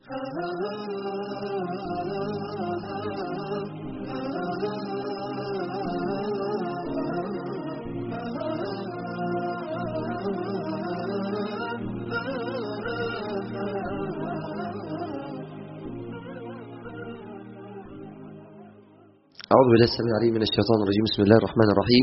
أعوذ بالله السميع العليم من الشيطان الرجيم بسم الله الرحمن الرحيم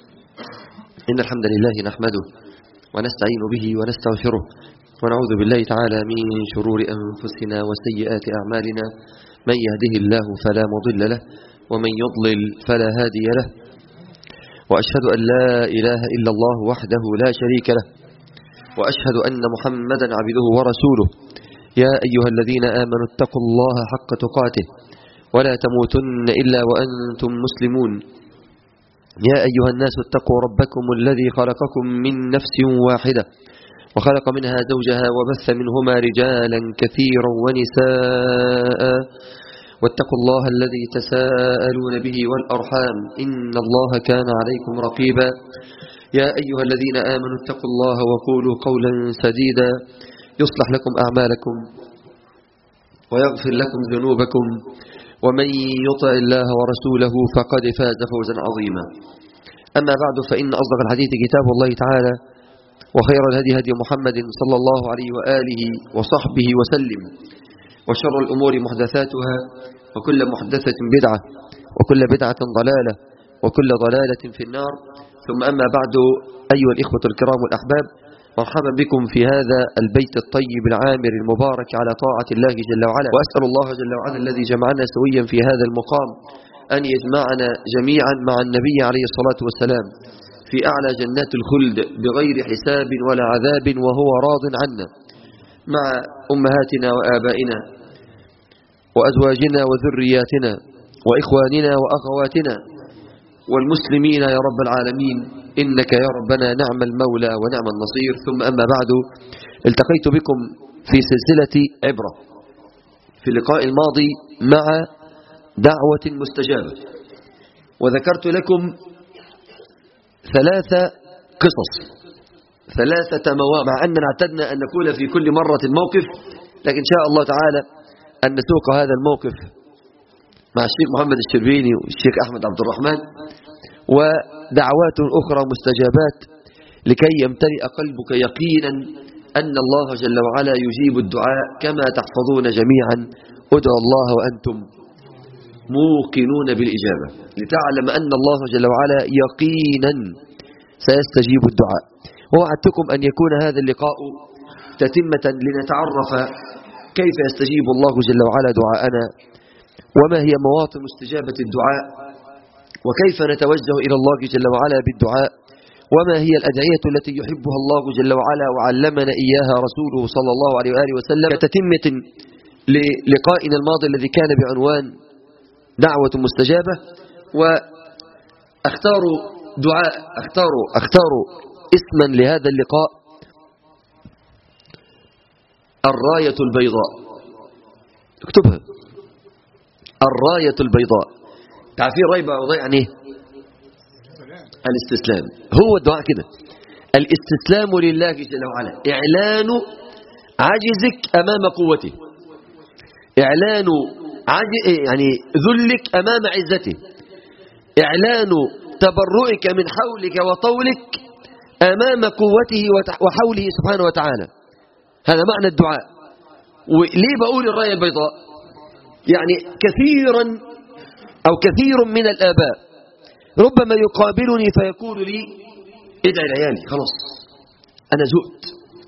إن الحمد لله نحمده ونستعين به ونستغفره ونعوذ بالله تعالى من شرور أنفسنا وسيئات أعمالنا من يهده الله فلا مضل له ومن يضلل فلا هادي له وأشهد أن لا إله إلا الله وحده لا شريك له وأشهد أن محمدا عبده ورسوله يا أيها الذين آمنوا اتقوا الله حق تقاته ولا تموتن إلا وأنتم مسلمون يا أيها الناس اتقوا ربكم الذي خلقكم من نفس واحدة وخلق منها زوجها وبث منهما رجالا كثيرا ونساء واتقوا الله الذي تساءلون به والأرحام إن الله كان عليكم رقيبا يا أيها الذين آمنوا اتقوا الله وقولوا قولا سديدا يصلح لكم أعمالكم ويغفر لكم ذنوبكم ومن يطع الله ورسوله فقد فاز فوزا عظيما أما بعد فإن أصدق الحديث كتاب الله تعالى وخير الهدي هدي محمد صلى الله عليه وآله وصحبه وسلم وشر الأمور محدثاتها وكل محدثة بدعة وكل بدعة ضلالة وكل ضلالة في النار ثم أما بعد أيها الإخوة الكرام والأحباب مرحبا بكم في هذا البيت الطيب العامر المبارك على طاعة الله جل وعلا وأسأل الله جل وعلا الذي جمعنا سويا في هذا المقام أن يجمعنا جميعا مع النبي عليه الصلاة والسلام في أعلى جنات الخلد بغير حساب ولا عذاب وهو راض عنا مع أمهاتنا وآبائنا وأزواجنا وذرياتنا وإخواننا وأخواتنا والمسلمين يا رب العالمين إنك يا ربنا نعم المولى ونعم النصير ثم أما بعد التقيت بكم في سلسلة عبرة في اللقاء الماضي مع دعوة مستجابة وذكرت لكم ثلاث قصص ثلاثة مواقف مع أننا اعتدنا أن نقول في كل مرة موقف لكن إن شاء الله تعالى أن نسوق هذا الموقف مع الشيخ محمد الشربيني والشيخ أحمد عبد الرحمن ودعوات أخرى مستجابات لكي يمتلئ قلبك يقينا أن الله جل وعلا يجيب الدعاء كما تحفظون جميعا ادعوا الله وأنتم موقنون بالإجابة لتعلم أن الله جل وعلا يقينا سيستجيب الدعاء ووعدتكم أن يكون هذا اللقاء تتمة لنتعرف كيف يستجيب الله جل وعلا دعاءنا وما هي مواطن استجابة الدعاء وكيف نتوجه إلى الله جل وعلا بالدعاء وما هي الأدعية التي يحبها الله جل وعلا وعلمنا إياها رسوله صلى الله عليه وآله وسلم كتتمة للقائنا الماضي الذي كان بعنوان دعوة مستجابة واختار دعاء اختار اختار اسما لهذا اللقاء الراية البيضاء اكتبها الراية البيضاء تعرفين الراية البيضاء يعني ايه الاستسلام هو الدعاء كده الاستسلام لله جل وعلا اعلان عجزك امام قوته اعلان يعني ذلك امام عزته اعلان تبرؤك من حولك وطولك امام قوته وحوله سبحانه وتعالى هذا معنى الدعاء وليه بقول الرايه البيضاء يعني كثيرا أو كثير من الآباء ربما يقابلني فيقول لي ادعي لعيالي خلاص أنا زهقت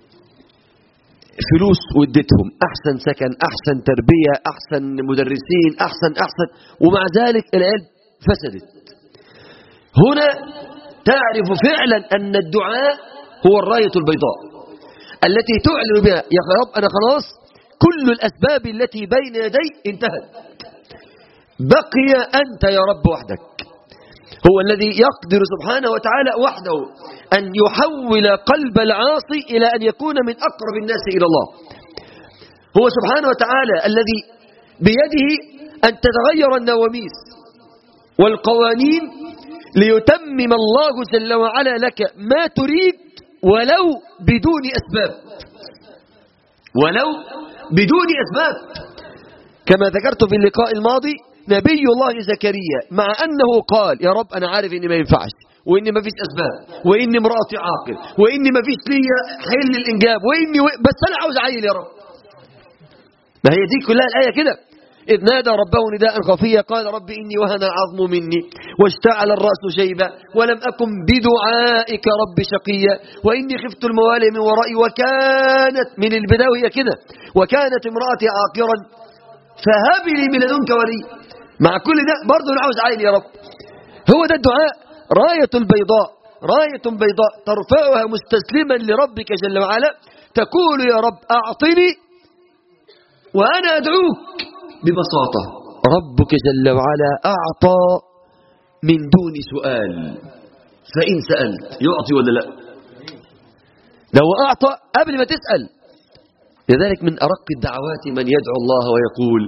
فلوس وديتهم أحسن سكن أحسن تربية أحسن مدرسين أحسن أحسن ومع ذلك العيال فسدت هنا تعرف فعلا أن الدعاء هو الراية البيضاء التي تعلن بها يا رب أنا خلاص كل الأسباب التي بين يدي انتهت بقي أنت يا رب وحدك هو الذي يقدر سبحانه وتعالى وحده أن يحول قلب العاصي إلى أن يكون من أقرب الناس إلى الله هو سبحانه وتعالى الذي بيده أن تتغير النواميس والقوانين ليتمم الله جل وعلا لك ما تريد ولو بدون أسباب ولو بدون أسباب كما ذكرت في اللقاء الماضي نبي الله زكريا مع أنه قال يا رب أنا عارف إن ما ينفعش وإن ما فيش أسباب وإن امرأتي عاقل وإن ما فيش لي حل الإنجاب وإني و... بس أنا عاوز عيل يا رب ما هي دي كلها الآية كده إذ نادى ربه نداء خفيا قال رب إني وهن العظم مني واشتعل الرأس شيبا ولم أكن بدعائك رب شقيا وإني خفت الموالي من ورائي وكانت من البداية هي كده وكانت امرأتي عاقرا فهب لي من لدنك ولي مع كل ده برضه أنا عاوز عيل يا رب هو ده الدعاء راية البيضاء راية بيضاء ترفعها مستسلما لربك جل وعلا تقول يا رب أعطني وأنا أدعوك ببساطة ربك جل وعلا أعطى من دون سؤال فإن سألت يعطي ولا لا لو أعطى قبل ما تسأل لذلك من أرق الدعوات من يدعو الله ويقول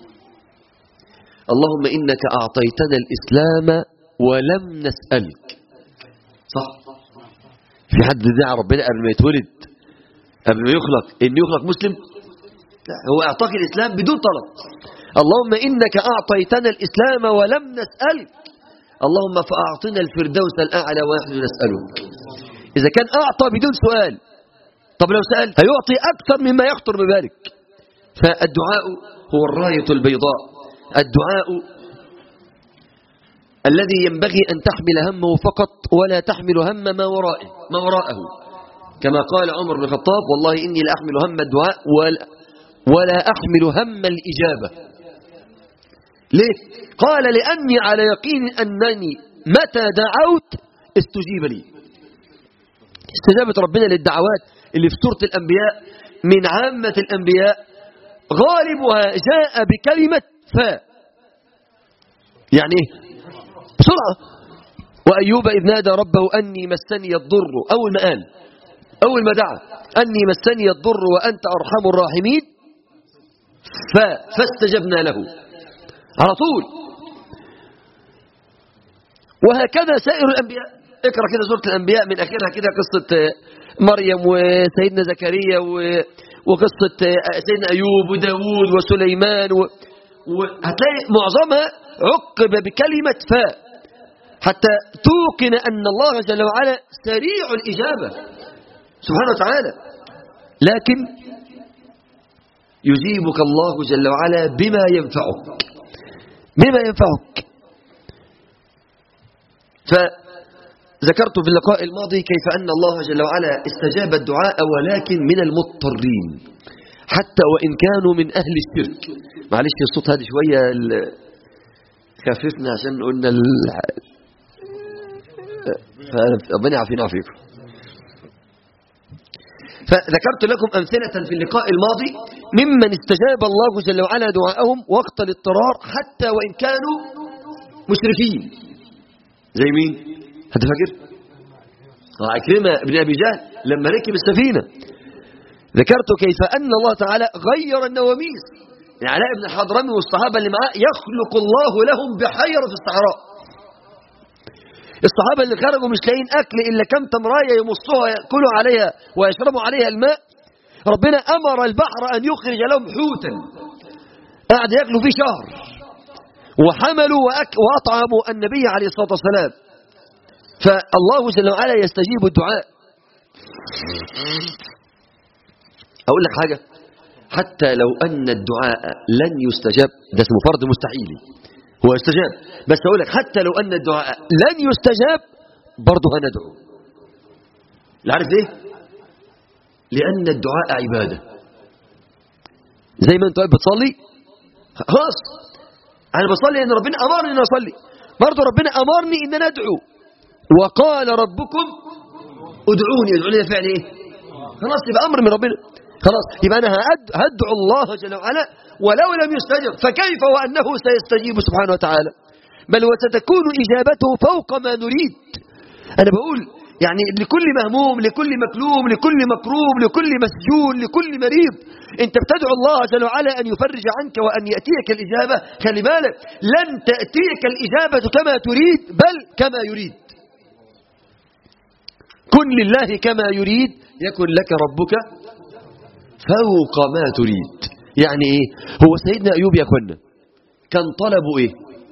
اللهم إنك أعطيتنا الإسلام ولم نسألك صح في حد دعا ربنا قبل ما يتولد قبل ما يخلق إن يخلق مسلم لا هو أعطاك الإسلام بدون طلب اللهم إنك أعطيتنا الإسلام ولم نسألك اللهم فأعطنا الفردوس الأعلى ونحن نسألك إذا كان أعطى بدون سؤال طب لو سأل هيعطي أكثر مما يخطر ببالك فالدعاء هو الراية البيضاء الدعاء الذي ينبغي أن تحمل همه فقط ولا تحمل هم ما وراءه ما وراءه كما قال عمر بن الخطاب والله إني لأحمل هم الدعاء ولا, ولا أحمل هم الإجابة ليه؟ قال لأني على يقين أنني متى دعوت استجيب لي استجابة ربنا للدعوات اللي في سورة الأنبياء من عامة الأنبياء غالبها جاء بكلمة فاء يعني ايه بسرعة وأيوب إذ نادى ربه أني مسني الضر أول ما قال أول ما دعا أني مسني الضر وأنت أرحم الراحمين ف... فاستجبنا له على طول وهكذا سائر الأنبياء اقرأ كده سورة الأنبياء من آخرها كده قصة مريم وسيدنا زكريا وقصة سيدنا أيوب وداود وسليمان و... وهتلاقي معظمها عقب بكلمة فاء حتى توقن أن الله جل وعلا سريع الإجابة سبحانه وتعالى لكن يجيبك الله جل وعلا بما ينفعك بما ينفعك فذكرت في اللقاء الماضي كيف أن الله جل وعلا استجاب الدعاء ولكن من المضطرين حتى وإن كانوا من أهل الشرك معلش الصوت هذا شوية خففنا عشان قلنا ال... ربنا يعافينا ويعافيكم فذكرت لكم أمثلة في اللقاء الماضي ممن استجاب الله جل وعلا دعاءهم وقت الاضطرار حتى وإن كانوا مشركين زي مين؟ حد فاكر؟ عكرمة بن أبي جهل لما ركب السفينة ذكرت كيف أن الله تعالى غير النواميس علاء بن الحضرمي والصحابة اللي معاه يخلق الله لهم بحيرة في الصحراء الصحابة اللي خرجوا مش لاقيين أكل إلا كم تمراية يمصوها يأكلوا عليها ويشربوا عليها الماء ربنا أمر البحر أن يخرج لهم حوتا قاعد يأكلوا فيه شهر وحملوا وأك وأطعموا النبي عليه الصلاة والسلام فالله جل وعلا يستجيب الدعاء أقول لك حاجة حتى لو أن الدعاء لن يستجاب ده اسمه فرض مستحيل هو يستجاب بس أقول لك حتى لو أن الدعاء لن يستجاب برضه هندعو عارف ليه لأن الدعاء عبادة زي ما انت بتصلي خلاص أنا بصلي أن ربنا أمرني أن أصلي برضه ربنا أمرني أن أنا أدعو وقال ربكم ادعوني ادعوني فعل ايه خلاص يبقى أمر من ربنا خلاص يبقى أنا هدعو الله جل وعلا ولو لم يستجب فكيف وأنه سيستجيب سبحانه وتعالى بل وستكون إجابته فوق ما نريد أنا بقول يعني لكل مهموم لكل مكلوم لكل مكروب لكل مسجون لكل مريض انت بتدعو الله جل وعلا أن يفرج عنك وأن يأتيك الإجابة خلي بالك لن تأتيك الإجابة كما تريد بل كما يريد كن لله كما يريد يكن لك ربك فوق ما تريد يعني ايه هو سيدنا ايوب يا اخوانا كان طلبه ايه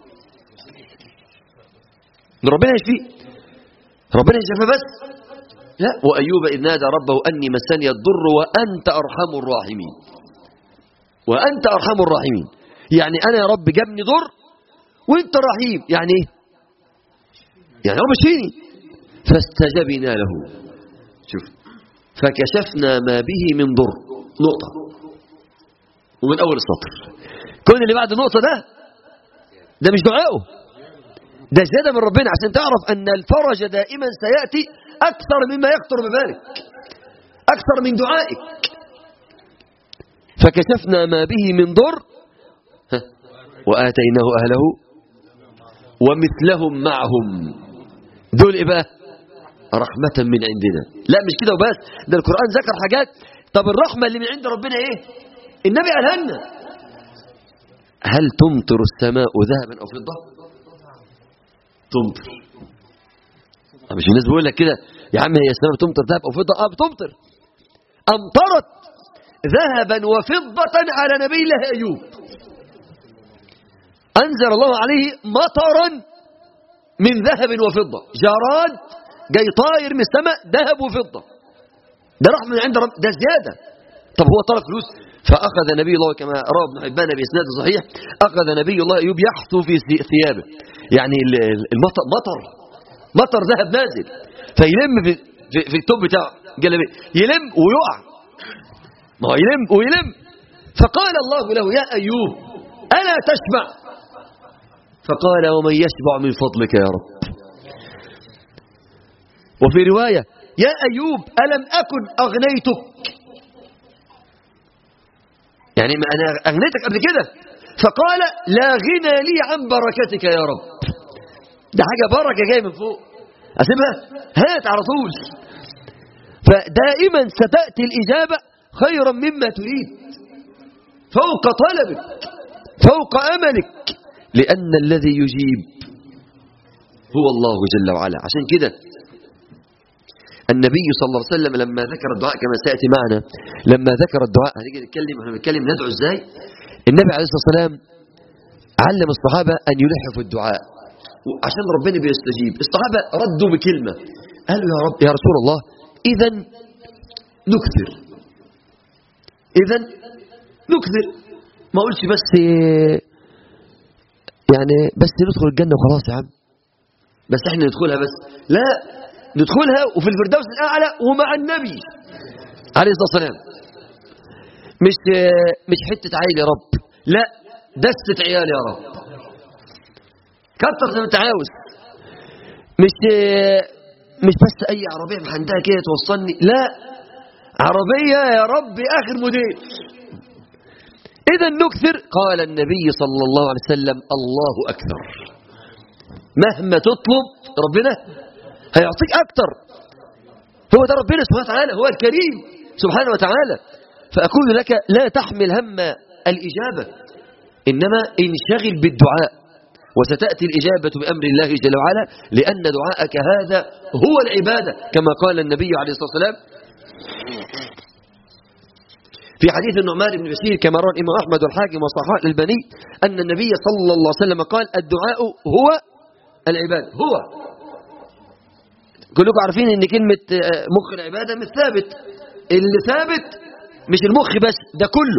ان ربنا يشفيه ربنا يشفيه بس لا وايوب اذ نادى ربه اني مسني الضر وانت ارحم الراحمين وانت ارحم الراحمين يعني انا يا رب جابني ضر وانت رحيم يعني ايه يعني رب اشفيني فاستجبنا له شوف فكشفنا ما به من ضر نقطة ومن أول السطر كل اللي بعد النقطة ده ده مش دعائه ده زيادة من ربنا عشان تعرف أن الفرج دائما سيأتي أكثر مما يخطر ببالك أكثر من دعائك فكشفنا ما به من ضر ها، وآتيناه أهله ومثلهم معهم دول إيه بقى رحمة من عندنا لا مش كده وبس ده القرآن ذكر حاجات طب الرحمة اللي من عند ربنا ايه النبي قالها لنا هل تمطر السماء ذهبا أو فضة تمطر آه، مش الناس بيقول لك كده يا عم هي السماء بتمطر ذهب أو فضة اه بتمطر أمطرت ذهبا وفضة على نبي الله أيوب أنزل الله عليه مطرا من ذهب وفضة جراد جاي طاير من السماء ذهب وفضة ده رحمة من عند رب ده زيادة طب هو طلب فلوس فأخذ نبي الله كما روى ابن حبان بإسناد صحيح أخذ نبي الله أيوب يحثو في ثي- ثيابه يعني ال- ال- المطر مطر مطر ذهب نازل فيلم في, في, في التوب بتاعه جلبيه يلم ويقع ما هو يلم ويلم فقال الله له يا أيوب ألا تشبع فقال ومن يشبع من فضلك يا رب وفي رواية يا أيوب ألم أكن أغنيتك يعني ما أنا أغنيتك قبل كده فقال لا غنى لي عن بركتك يا رب ده حاجة بركة جاية من فوق أسيبها هات على طول فدائما ستأتي الإجابة خيرا مما تريد فوق طلبك فوق أملك لأن الذي يجيب هو الله جل وعلا عشان كده النبي صلى الله عليه وسلم لما ذكر الدعاء كما سيأتي معنا لما ذكر الدعاء هنيجي نتكلم احنا بنتكلم ندعو ازاي النبي عليه الصلاة والسلام علم الصحابة أن يلحوا في الدعاء عشان ربنا بيستجيب الصحابة ردوا بكلمة قالوا يا رب يا رسول الله إذا نكثر إذا نكثر ما أقولش بس يعني بس ندخل الجنة وخلاص يا عم بس احنا ندخلها بس لا ندخلها وفي الفردوس الأعلى ومع النبي عليه الصلاة والسلام مش مش حتة عيل يا رب لا دستة عيال يا رب كتر زي ما انت عاوز مش مش بس اي عربيه محندقه كده توصلني لا عربيه يا رب اخر موديل اذا نكثر قال النبي صلى الله عليه وسلم الله اكثر مهما تطلب ربنا هيعطيك اكثر هو ده ربنا سبحانه وتعالى هو الكريم سبحانه وتعالى فاقول لك لا تحمل هم الاجابه انما انشغل بالدعاء وستأتي الإجابة بأمر الله جل وعلا لأن دعاءك هذا هو العبادة كما قال النبي عليه الصلاة والسلام في حديث النعمان بن بشير كما روى الإمام أحمد والحاكم وصحاح البني أن النبي صلى الله عليه وسلم قال الدعاء هو العبادة هو كلكم عارفين ان كلمة مخ العبادة مش ثابت اللي ثابت مش المخ بس ده كله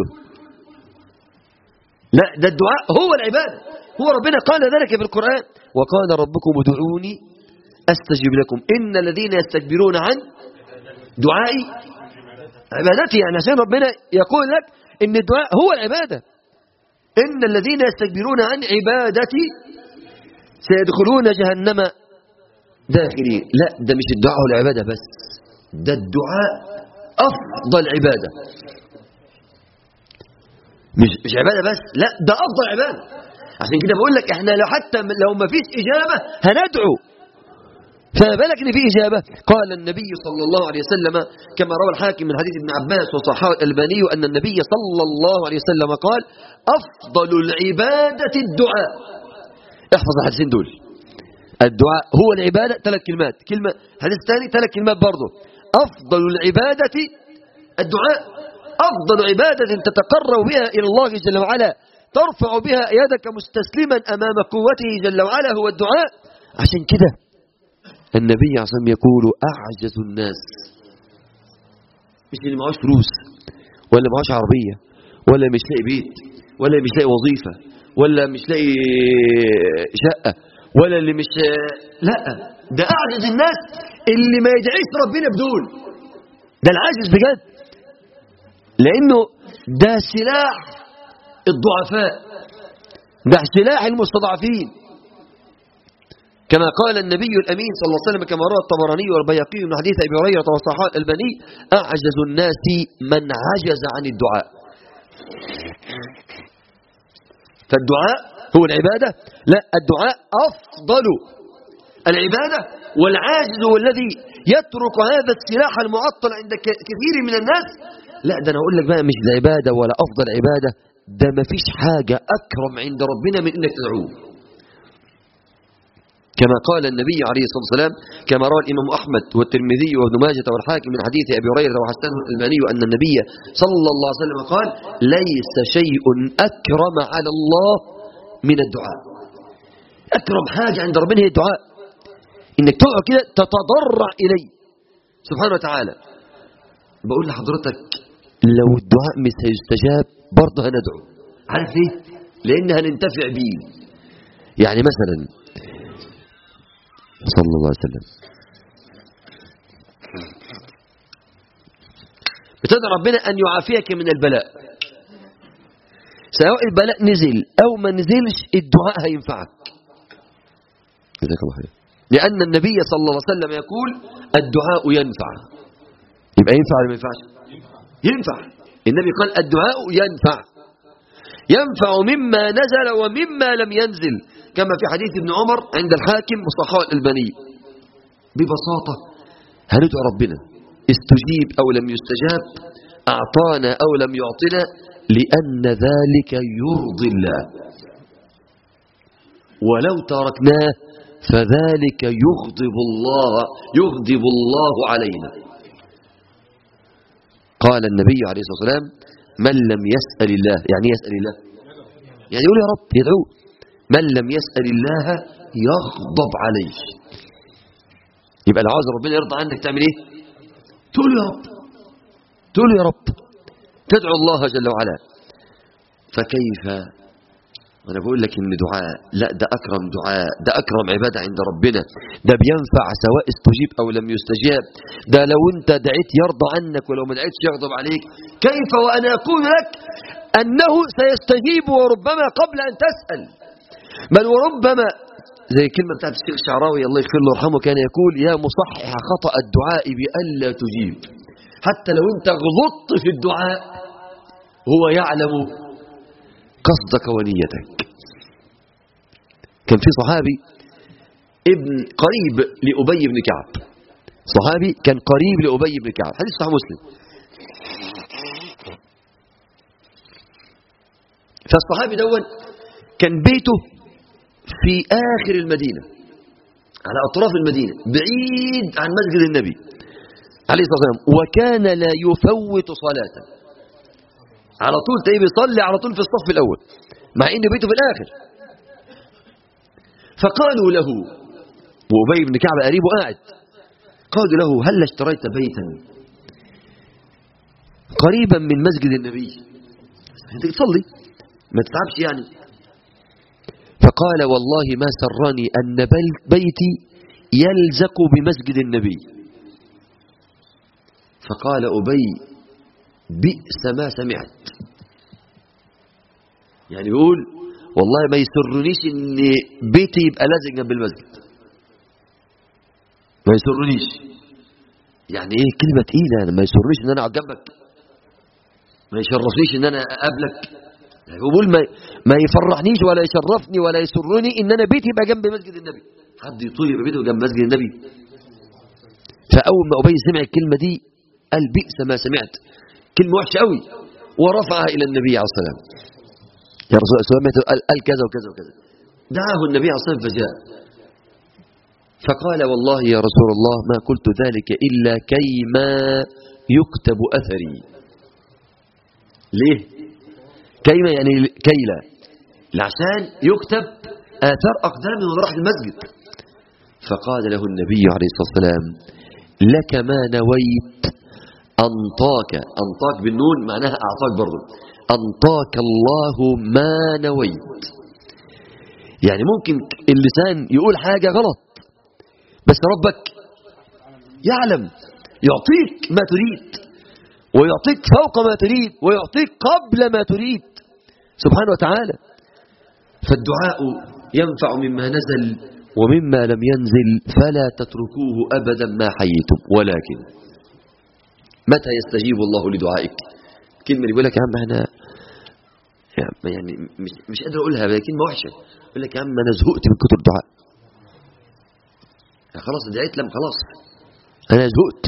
لا ده الدعاء هو العبادة هو ربنا قال ذلك في القرآن وقال ربكم ادعوني أستجب لكم إن الذين يستكبرون عن دعائي عبادتي يعني عشان ربنا يقول لك إن الدعاء هو العبادة إن الذين يستكبرون عن عبادتي سيدخلون جهنم داخلين لا ده مش الدعاء والعبادة بس ده الدعاء أفضل عبادة مش مش عبادة بس لا ده أفضل عبادة عشان كده بقول لك احنا لو حتى لو ما فيش إجابة هندعو فما بالك ان في إجابة قال النبي صلى الله عليه وسلم كما روى الحاكم من حديث ابن عباس وصححه الألباني أن النبي صلى الله عليه وسلم قال أفضل العبادة الدعاء احفظ الحديثين دول الدعاء هو العبادة ثلاث كلمات كلمة حديث ثاني ثلاث كلمات برضه أفضل العبادة الدعاء أفضل عبادة تتقرب بها إلى الله جل وعلا ترفع بها يدك مستسلما أمام قوته جل وعلا هو الدعاء عشان كده النبي عليه الصلاة والسلام يقول أعجز الناس مش اللي معهوش فلوس ولا معهوش عربية ولا مش لاقي بيت ولا مش لاقي وظيفة ولا مش لاقي شقة ولا اللي مش لا ده أعجز الناس اللي ما يدعيش ربنا بدون ده العاجز بجد لأنه ده سلاح الضعفاء ده سلاح المستضعفين كما قال النبي الأمين صلى الله عليه وسلم كما روى الطبراني والبيقي من حديث أبي هريرة وصححه الألباني أعجز الناس من عجز عن الدعاء فالدعاء هو العبادة لا الدعاء أفضل العبادة والعاجز هو الذي يترك هذا السلاح المعطل عند كثير من الناس لا ده أنا أقول لك بقى مش العبادة ولا أفضل عبادة ده ما فيش حاجة أكرم عند ربنا من إنك تدعوه كما قال النبي عليه الصلاة والسلام كما روى الإمام أحمد والترمذي وابن ماجة والحاكم من حديث أبي هريرة وحسنه الألباني أن النبي صلى الله عليه وسلم قال ليس شيء أكرم على الله من الدعاء أكرم حاجة عند ربنا هي الدعاء إنك تقعد كده تتضرع إليه سبحانه وتعالى بقول لحضرتك لو الدعاء مش هيستجاب برضه هندعو عارف ليه؟ لأن هننتفع بيه يعني مثلا صلى الله عليه وسلم بتدعو ربنا أن يعافيك من البلاء سواء البلاء نزل أو ما نزلش الدعاء هينفعك جزاك الله خير لأن النبي صلى الله عليه وسلم يقول الدعاء ينفع يبقى ينفع ولا ما ينفعش ينفع النبي قال الدعاء ينفع ينفع مما نزل ومما لم ينزل كما في حديث ابن عمر عند الحاكم وصحاء الألباني ببساطة هندعو ربنا استجيب أو لم يستجاب أعطانا أو لم يعطنا لأن ذلك يرضي الله ولو تركناه فذلك يغضب الله يغضب الله علينا قال النبي عليه الصلاة والسلام من لم يسأل الله يعني يسأل الله يعني يقول يا رب يدعوه من لم يسأل الله يغضب عليه يبقى لو عاوز ربنا يرضى عنك تعمل ايه تقول يا رب تقول يا رب تدعو الله جل وعلا فكيف وانا بقول لك ان دعاء لا ده اكرم دعاء ده اكرم عباده عند ربنا ده بينفع سواء استجيب او لم يستجاب ده لو انت دعيت يرضى عنك ولو ما دعيتش يغضب عليك كيف وانا اقول لك انه سيستجيب وربما قبل ان تسال بل وربما زي الكلمه بتاعت الشيخ الشعراوي الله يغفر له ويرحمه كان يقول يا مصحح خطا الدعاء بألا تجيب حتى لو انت غلطت في الدعاء هو يعلم قصدك ونيتك كان في صحابي ابن قريب لأبي بن كعب صحابي كان قريب لأبي بن كعب حديث صحيح مسلم فالصحابي دون كان بيته في آخر المدينة على أطراف المدينة بعيد عن مسجد النبي عليه الصلاة والسلام وكان لا يفوت صلاة على طول تلاقيه بيصلي على طول في الصف الأول مع إن بيته في الآخر فقالوا له وأبي بن كعب قريبه قاعد قالوا له هل اشتريت بيتا قريبا من مسجد النبي انت تصلي ما تتعبش يعني فقال والله ما سرني أن بيتي يلزق بمسجد النبي فقال أبي بئس ما سمعت يعني بيقول والله ما يسرنيش ان بيتي يبقى لازق جنب المسجد ما يسرنيش يعني ايه كلمة تقيلة انا ما يسرنيش ان انا اقعد جنبك ما يشرفنيش ان انا اقابلك يعني بيقول ما ما يفرحنيش ولا يشرفني ولا يسرني ان انا بيتي يبقى جنب مسجد النبي حد يطول يبقى بيته جنب مسجد النبي فاول ما ابي سمع الكلمة دي قال بئس ما سمعت كلمة وحشة قوي ورفعها إلى النبي عليه الصلاة والسلام يا رسول الله قال, قال كذا وكذا وكذا دعاه النبي عليه الصلاة والسلام فجاء فقال والله يا رسول الله ما قلت ذلك إلا كيما يكتب أثري ليه كيما يعني كيلا عشان يكتب آثار أقدامه وهو راح المسجد فقال له النبي عليه الصلاة والسلام لك ما نويت أنطاك أنطاك بالنون معناها أعطاك برضو أنطاك الله ما نويت يعني ممكن اللسان يقول حاجة غلط بس ربك يعلم يعطيك ما تريد ويعطيك فوق ما تريد ويعطيك قبل ما تريد سبحانه وتعالى فالدعاء ينفع مما نزل ومما لم ينزل فلا تتركوه أبدا ما حييتم ولكن متى يستجيب الله لدعائك كلمة اللي يقول لك يا عم احنا يعني مش, مش قادر اقولها هي كلمة وحشة يقول لك يا عم انا زهقت من كتر الدعاء خلاص دعيت لم خلاص انا زهقت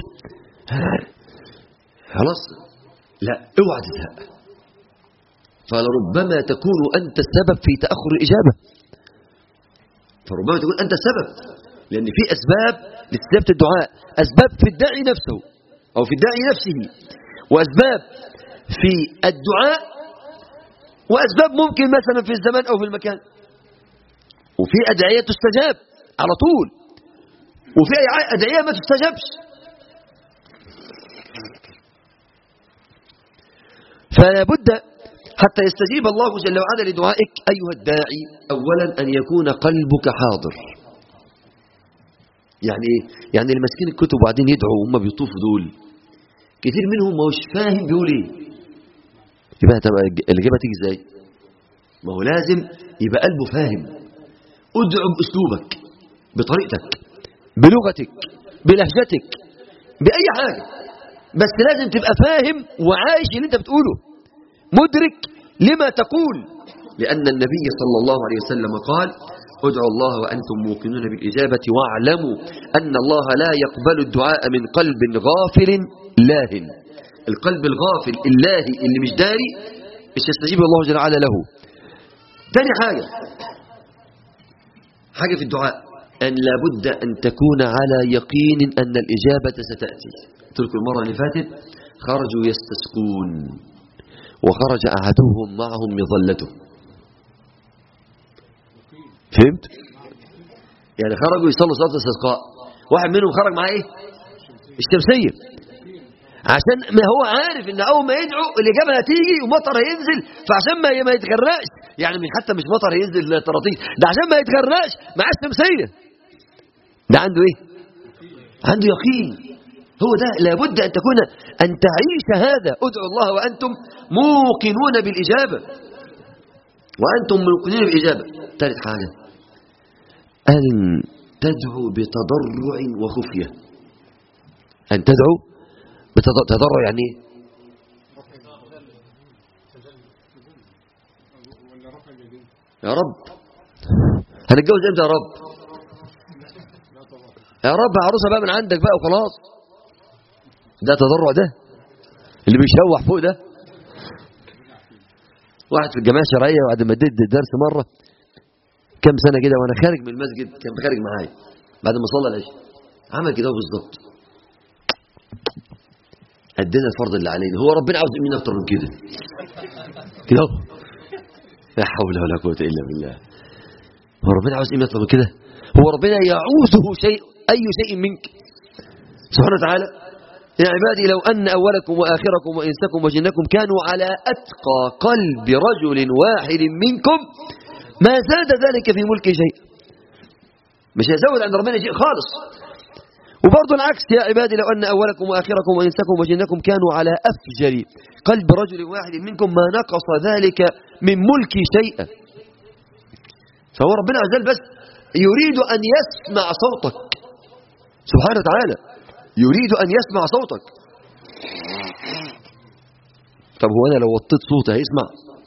خلاص لا اوعى تزهق فلربما تكون أنت السبب في تأخر الإجابة فربما تكون أنت السبب لأن في أسباب لاستجابة الدعاء أسباب في الداعي نفسه أو في الداعي نفسه وأسباب في الدعاء وأسباب ممكن مثلا في الزمان أو في المكان وفي أدعية تستجاب على طول وفي أدعية ما تستجابش فلا بد حتى يستجيب الله جل وعلا لدعائك أيها الداعي أولا أن يكون قلبك حاضر يعني ايه؟ يعني اللي ماسكين الكتب وبعدين يدعوا وهم بيطوفوا دول كثير منهم ما هوش فاهم بيقول ايه يبقى تبقى الإجابة تيجي ازاي ما هو لازم يبقى قلبه فاهم ادعو بأسلوبك بطريقتك بلغتك بلهجتك بأي حاجة بس لازم تبقى فاهم وعايش اللي انت بتقوله مدرك لما تقول لأن النبي صلى الله عليه وسلم قال ادعوا الله وأنتم موقنون بالإجابة واعلموا أن الله لا يقبل الدعاء من قلب غافل لاهن القلب الغافل اللاهي اللي مش داري مش يستجيب الله جل وعلا له تاني حاجة حاجة في الدعاء أن لابد أن تكون على يقين أن الإجابة ستأتي تلك المرة اللي فاتت خرجوا يستسقون وخرج أحدهم معهم مظلته فهمت؟ يعني خرجوا يصلوا صلاة الاستسقاء واحد منهم خرج معاه ايه؟ الشمسية عشان ما هو عارف ان اول ما يدعو الاجابه هتيجي ومطر هينزل فعشان ما ما يتغرقش يعني من حتى مش مطر هينزل طراطيش ده عشان ما يتغرقش معاه الشمسيه ده عنده ايه عنده يقين هو ده لابد ان تكون ان تعيش هذا ادعوا الله وانتم موقنون بالاجابه وانتم موقنون بالاجابه ثالث حاجه ان تدعو بتضرع وخفيه ان تدعو بتضرع يعني ايه يا رب هنتجوز امتى يا رب يا رب عروسه بقى من عندك بقى وخلاص ده تضرع ده اللي بيشوح فوق ده واحد في الجماعه الشرعيه بعد ما اديت الدرس مره كم سنه كده وانا خارج من المسجد كان خارج معايا بعد ما صلى العشاء عمل كده بالظبط أدينا الفرض اللي علينا هو ربنا عاوز مين أكتر من كده كده لا حول ولا قوة إلا بالله هو ربنا عاوز مين أكتر من كده هو ربنا يعوزه شيء أي شيء منك سبحانه وتعالى يا عبادي لو أن أولكم وآخركم وإنسكم وجنكم كانوا على أتقى قلب رجل واحد منكم ما زاد ذلك في ملك شيء مش هيزود عند ربنا شيء خالص وبرضه العكس يا عبادي لو أن أولكم وآخركم وإنسكم وجنكم كانوا على أفجر قلب رجل واحد منكم ما نقص ذلك من ملك شيئا فهو ربنا عز وجل بس يريد أن يسمع صوتك سبحانه وتعالى يريد أن يسمع صوتك طب هو أنا لو وطيت صوتي هيسمع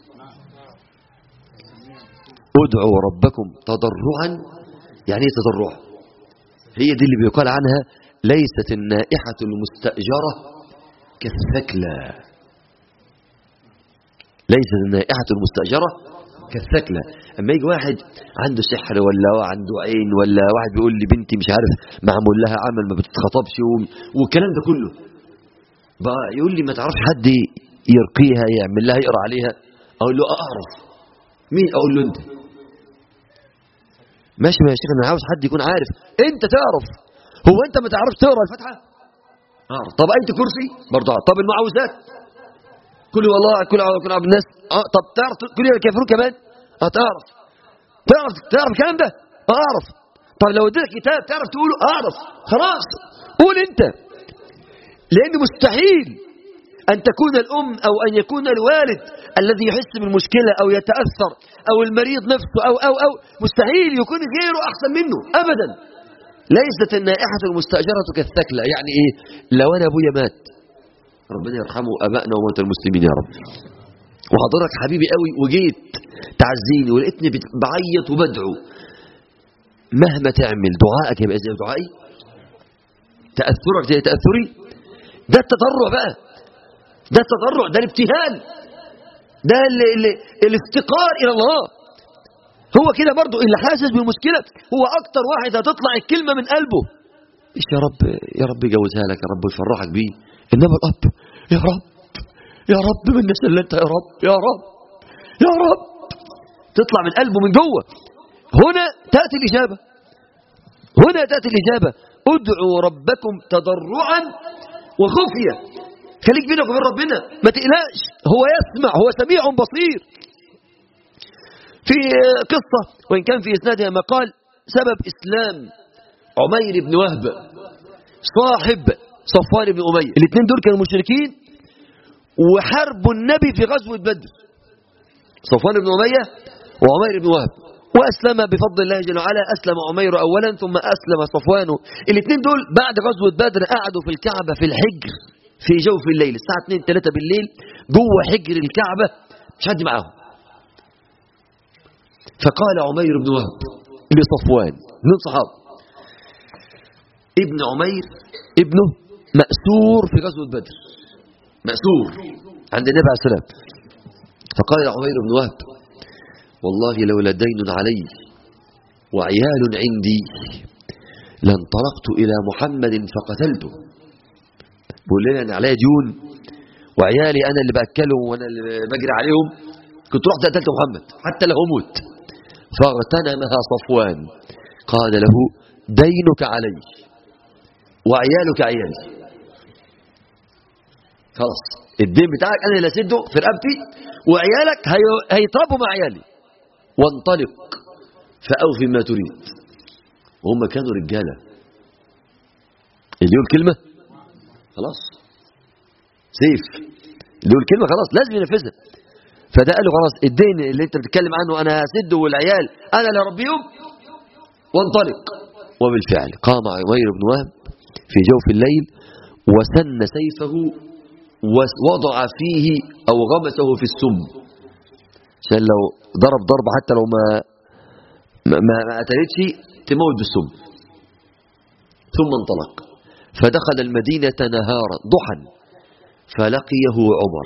ادعوا ربكم تضرعا يعني ايه تضرع هي دي اللي بيقال عنها ليست النائحة المستأجرة كالثكلى ليست النائحة المستأجرة كالثكلى أما يجي واحد عنده سحر ولا عنده عين ولا واحد بيقول لي بنتي مش عارف معمول لها عمل ما بتتخطبش والكلام ده كله بقى يقول لي ما تعرفش حد يرقيها يعمل لها يقرا عليها اقول له اعرف مين اقول له انت ماشي يا شيخ انا عاوز حد يكون عارف انت تعرف هو انت ما تعرفش تقرا الفاتحه اعرف طب انت كرسي برضه أعرف. طب المعوذات كل والله كل كل عبد الناس اه طب تعرف كل الكافرون كمان اه تعرف تعرف تعرف الكلام ده اه اعرف طب لو اديتك كتاب تعرف تقوله اعرف خلاص قول انت لان مستحيل أن تكون الأم أو أن يكون الوالد الذي يحس بالمشكلة أو يتأثر أو المريض نفسه أو أو أو مستحيل يكون غيره أحسن منه أبدا ليست النائحة المستأجرة كالثكلة يعني إيه لو أنا أبويا مات ربنا يرحمه أبائنا وموتى المسلمين يا رب وحضرتك حبيبي قوي وجيت تعزيني ولقيتني بعيط وبدعو مهما تعمل دعائك يبقى زي دعائي تأثرك زي تأثري ده التضرع بقى ده التضرع ده الابتهال ده ال ال الافتقار إلى الله هو كده برضو اللي حاسس بالمشكلة هو أكتر واحد هتطلع الكلمة من قلبه إيش يا رب يا رب يجوزها لك يا رب يفرحك بيه إنما الأب يا رب يا رب من الناس اللي أنت يا رب يا رب يا رب تطلع من قلبه من جوه هنا تأتي الإجابة هنا تأتي الإجابة ادعوا ربكم تضرعا وخفية خليك بينك وبين ربنا ما تقلقش هو يسمع هو سميع بصير في قصة وإن كان في إسنادها مقال سبب إسلام عمير بن وهب صاحب صفوان بن أمية الاثنين دول كانوا مشركين وحاربوا النبي في غزوة بدر صفوان بن أمية وعمير بن وهب وأسلم بفضل الله جل وعلا أسلم عمير أولا ثم أسلم صفوان الاثنين دول بعد غزوة بدر قعدوا في الكعبة في الحجر في جوف الليل الساعة 2 3 بالليل جوه حجر الكعبة مش حد معاهم فقال عمير بن وهب لصفوان من صحاب ابن عمير ابنه مأسور في غزوة بدر مأسور عند النبي عليه السلام فقال عمير بن وهب والله لولا دين علي وعيال عندي لانطلقت إلى محمد فقتلته بيقول لنا أنا عليا ديون وعيالي أنا اللي بأكلهم وأنا اللي بجري عليهم كنت رحت قتلت محمد حتى لو أموت فاغتنمها صفوان قال له دينك علي وعيالك عيالي خلاص الدين بتاعك أنا اللي أسده في رقبتي وعيالك هيطربوا مع عيالي وانطلق فأوفي ما تريد وهم كانوا رجالة اللي يقول كلمة خلاص سيف اللي يقول كلمة خلاص لازم ينفذها فده قال له خلاص الدين اللي انت بتتكلم عنه انا هسده والعيال انا اللي اربيهم وانطلق وبالفعل قام عمير بن وهب في جوف الليل وسن سيفه ووضع فيه او غمسه في السم عشان لو ضرب ضربه حتى لو ما ما, ما قتلتش تموت بالسم ثم انطلق فدخل المدينة نهارا ضحى فلقيه عمر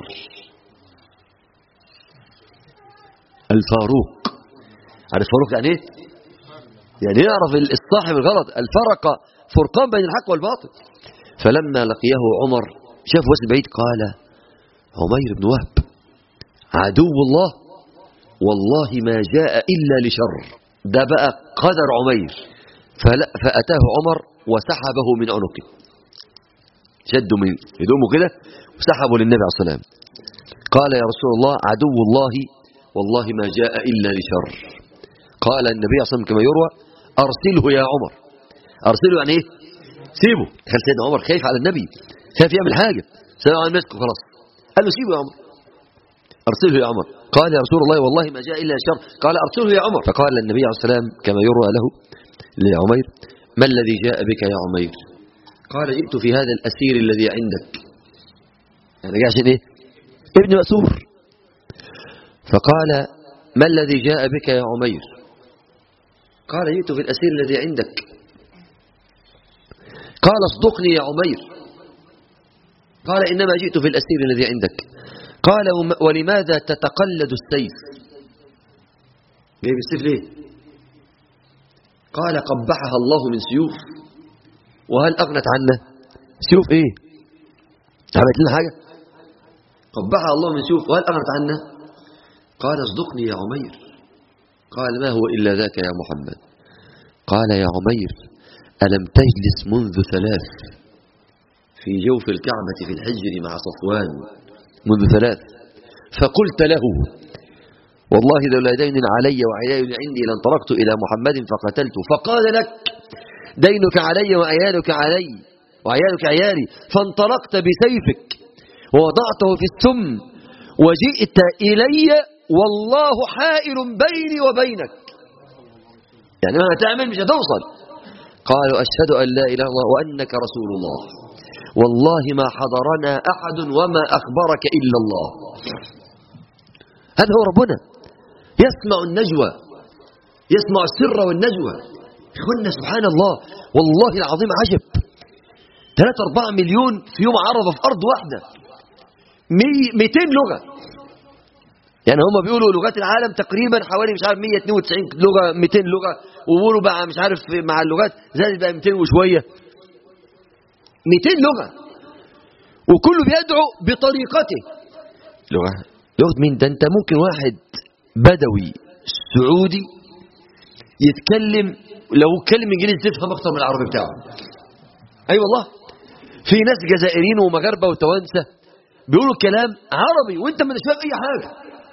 الفاروق عارف الفاروق يعني ايه يعني يعرف الصاحب الغلط الفرق فرقان بين الحق والباطل فلما لقيه عمر شاف وسط بعيد قال عمير بن وهب عدو الله والله ما جاء إلا لشر ده بقى قدر عمير فأتاه عمر وسحبه من عنقه شده من هدومه كده وسحبه للنبي عليه الصلاة والسلام قال يا رسول الله عدو الله والله ما جاء إلا لشر قال النبي صلى الله عليه وسلم كما يروى أرسله يا عمر أرسله يعني إيه سيبه خل سيدنا عمر خايف على النبي خايف يعمل حاجة سيدنا عمر مسكه خلاص قال له سيبه يا عمر أرسله يا عمر قال يا رسول الله والله ما جاء إلا شر قال أرسله يا عمر فقال النبي عليه السلام كما يروى له لعمير ما الذي جاء بك يا عمير قال جئت في هذا الأسير الذي عندك يعني جاء عشان إيه ابن مأسور فقال ما الذي جاء بك يا عمير قال جئت في الأسير الذي عندك قال اصدقني يا عمير قال إنما جئت في الأسير الذي عندك قال ولماذا تتقلد السيف جايب السيف ليه قال قبحها الله من سيوف وهل أغنت عنا سيوف ايه عملت لنا حاجة قبحها الله من شوف وهل أغنت عنا قال اصدقني يا عمير قال ما هو إلا ذاك يا محمد قال يا عمير ألم تجلس منذ ثلاث في جوف الكعبة في الحجر مع صفوان منذ ثلاث فقلت له والله لولا دين علي وعيال عندي لانطلقت إلى محمد فقتلته فقال لك دينك علي وعيالك علي وعيالك عيالي فانطلقت بسيفك ووضعته في السم وجئت إلي والله حائل بيني وبينك يعني ما هتعمل مش هتوصل قالوا أشهد أن لا إله إلا الله وأنك رسول الله والله ما حضرنا أحد وما أخبرك إلا الله هذا هو ربنا يسمع النجوى يسمع السر والنجوى إخوانا سبحان الله والله العظيم عجب 3 4 مليون في يوم عرضة في أرض واحدة 200 لغة يعني هم بيقولوا لغات العالم تقريبا حوالي مش عارف 192 لغة 200 لغة وبيقولوا بقى مش عارف مع اللغات زادت بقى 200 وشوية 200 لغة وكله بيدعو بطريقته لغة لغة مين ده انت ممكن واحد بدوي سعودي يتكلم لو اتكلم انجليزي تفهم اكتر من العربي بتاعه اي أيوة والله في ناس جزائريين ومغاربه وتوانسه بيقولوا كلام عربي وانت ما فاهم اي حاجه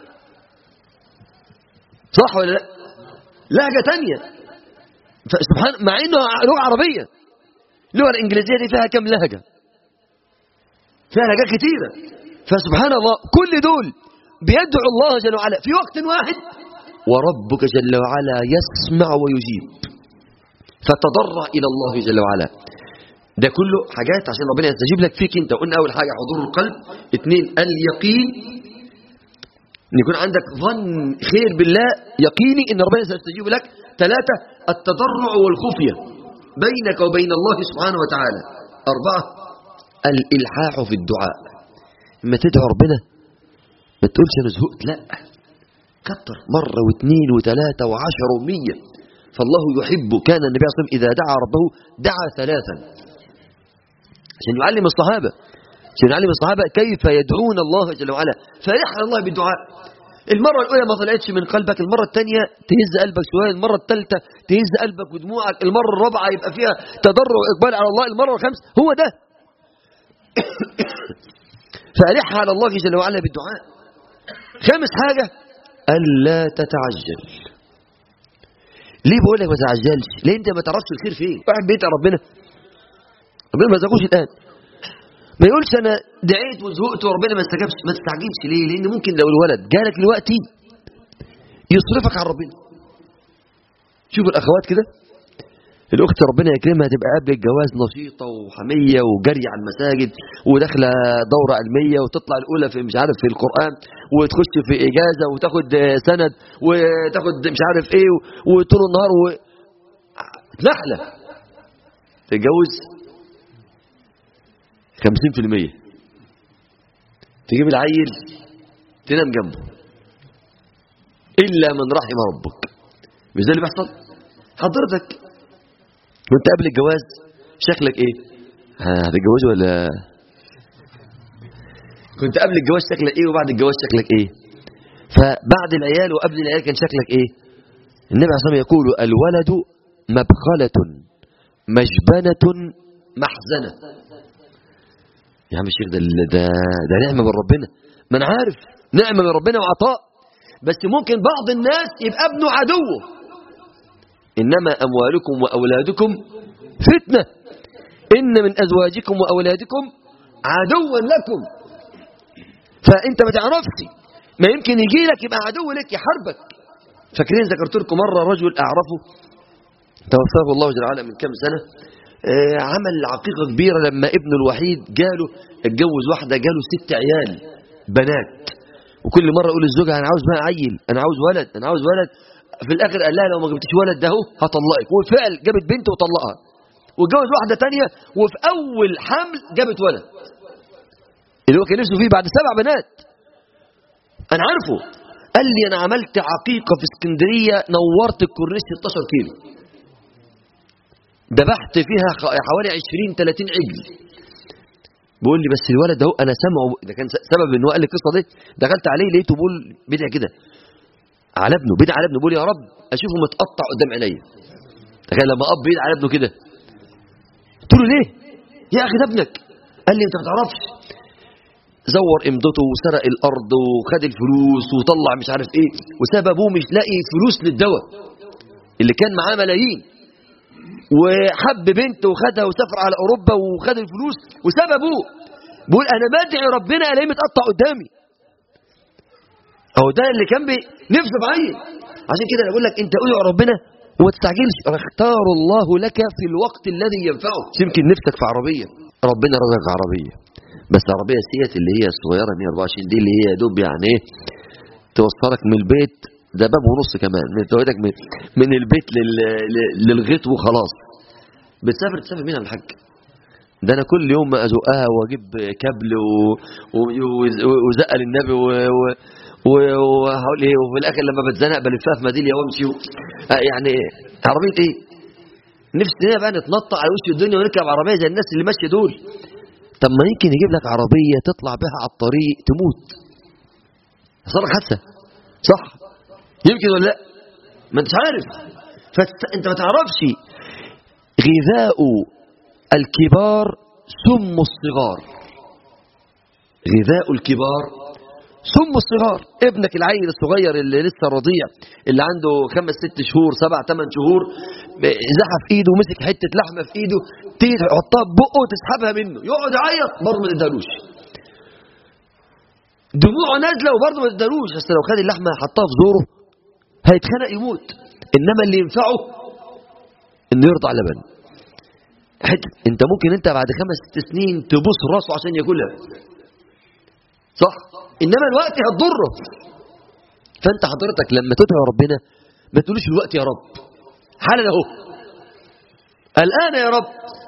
صح ولا لا لهجه ثانيه سبحان مع انه لغه عربيه اللغه الانجليزيه دي فيها كم لهجه فيها لهجات كتيره فسبحان الله كل دول بيدعو الله جل وعلا في وقت واحد وربك جل وعلا يسمع ويجيب فتضرع إلى الله جل وعلا ده كله حاجات عشان ربنا يستجيب لك فيك انت قلنا اول حاجه حضور القلب اثنين اليقين ان يكون عندك ظن خير بالله يقيني ان ربنا سيستجيب لك ثلاثه التضرع والخفيه بينك وبين الله سبحانه وتعالى اربعه الالحاح في الدعاء اما تدعو ربنا ما تقولش انا زهقت لا كتر مرة واثنين وثلاثة وعشر ومية فالله يحب كان النبي صلى الله عليه وسلم إذا دعا ربه دعا ثلاثا عشان يعلم الصحابة عشان يعلم الصحابة كيف يدعون الله جل وعلا فيحرى الله بالدعاء المرة الأولى ما طلعتش من قلبك المرة الثانية تهز قلبك شوية المرة الثالثة تهز قلبك ودموعك المرة الرابعة يبقى فيها تضرع وإقبال على الله المرة الخامسة هو ده فألح على الله جل وعلا بالدعاء خامس حاجة ألا تتعجل ليه بقول لك ما تتعجلش ليه انت ما تعرفش الخير فين واحد بيدعي ربنا ربنا ما رزقوش الآن ما يقولش أنا دعيت وزهقت وربنا ما استجابش ما تستعجلش ليه لأن ممكن لو الولد جالك دلوقتي يصرفك عن ربنا شوف الأخوات كده الأخت ربنا يكرمها تبقى قبل الجواز نشيطة وحمية وجري على المساجد وداخلة دورة علمية وتطلع الأولى في مش عارف في القرآن وتخش في إجازة وتاخد سند وتاخد مش عارف إيه وطول النهار و... نحلة تتجوز 50% تجيب العيل تنام جنبه إلا من رحم ربك مش ده اللي بيحصل حضرتك وانت قبل الجواز شكلك ايه هتتجوز ولا كنت قبل الجواز شكلك ايه وبعد الجواز شكلك ايه فبعد العيال وقبل العيال كان شكلك ايه النبي عليه الصلاه والسلام يقول الولد مبخلة مجبنة محزنة يا عم الشيخ ده ده ده نعمه من ربنا ما انا عارف نعمه من ربنا وعطاء بس ممكن بعض الناس يبقى ابنه عدوه إنما أموالكم وأولادكم فتنة إن من أزواجكم وأولادكم عدوا لكم فأنت ما تعرفش ما يمكن يجي لك يبقى عدو لك يحاربك فاكرين ذكرت لكم مرة رجل أعرفه توفاه الله جل وعلا من كم سنة آه عمل عقيقة كبيرة لما ابنه الوحيد جاله اتجوز واحدة جاله ست عيال بنات وكل مرة يقول للزوجة أنا عاوز بقى عيل أنا عاوز ولد أنا عاوز ولد في الاخر قال لها لو ما جبتش ولد ده هطلقك وفعل جابت بنت وطلقها واتجوز واحده تانية وفي اول حمل جابت ولد اللي هو كان نفسه فيه بعد سبع بنات انا عارفه قال لي انا عملت عقيقه في اسكندريه نورت الكورنيش 16 كيلو ذبحت فيها حوالي 20 30 عجل بيقول لي بس الولد ده انا سامعه ده كان سبب ان هو قال لي القصه دي دخلت عليه لقيته بيقول بدع كده على ابنه بدع على ابنه بيقول يا رب اشوفه متقطع قدام عينيا تخيل لما اب بيدعي على ابنه كده قلت له ليه يا اخي ده ابنك قال لي انت ما تعرفش زور امضته وسرق الارض وخد الفلوس وطلع مش عارف ايه وساب ابوه مش لاقي فلوس للدواء اللي كان معاه ملايين وحب بنت وخدها وسافر على اوروبا وخد الفلوس وساب ابوه بيقول انا بدعي ربنا الاقيه متقطع قدامي اهو ده اللي كان بي نفسه بعين عشان كده انا بقول لك انت ادعو ربنا وما تستعجلش اختار الله لك في الوقت الذي ينفعك يمكن نفسك في عربيه ربنا رزقك عربيه بس عربيه سيات اللي هي الصغيره 124 دي اللي هي يا دوب يعني ايه توصلك من البيت ده باب ونص كمان من توقيتك من, من البيت لل... للغيط وخلاص بتسافر تسافر منها الحج ده انا كل يوم ازقها واجيب كابل و... و... و... وزقه للنبي و... و... وهقول ايه وفي الاخر لما بتزنق بلفها في ميداليه وامشي يعني عربيه ايه نفسنا بقى نتنطع على وش الدنيا ونركب عربيه زي الناس اللي ماشيه دول طب ما يمكن يجيب لك عربيه تطلع بها على الطريق تموت يحصل لك حادثه صح يمكن ولا لا ما انتش عارف فانت ما تعرفش غذاء الكبار سم الصغار غذاء الكبار سم الصغار ابنك العيل الصغير اللي لسه رضيع اللي عنده خمس ست شهور سبع ثمان شهور زحف في ايده ومسك حته لحمه في ايده تيجي تحطها في بقه وتسحبها منه يقعد يعيط برضه ما تدالوش دموعه نازله وبرضه ما تدالوش بس لو خد اللحمه حطها في زوره هيتخنق يموت انما اللي ينفعه انه يرضع لبن حته انت ممكن انت بعد خمس ست سنين تبوس راسه عشان ياكلها صح انما الوقت هتضره فانت حضرتك لما تدعو ربنا ما تقولوش الوقت يا رب حالا اهو الان يا رب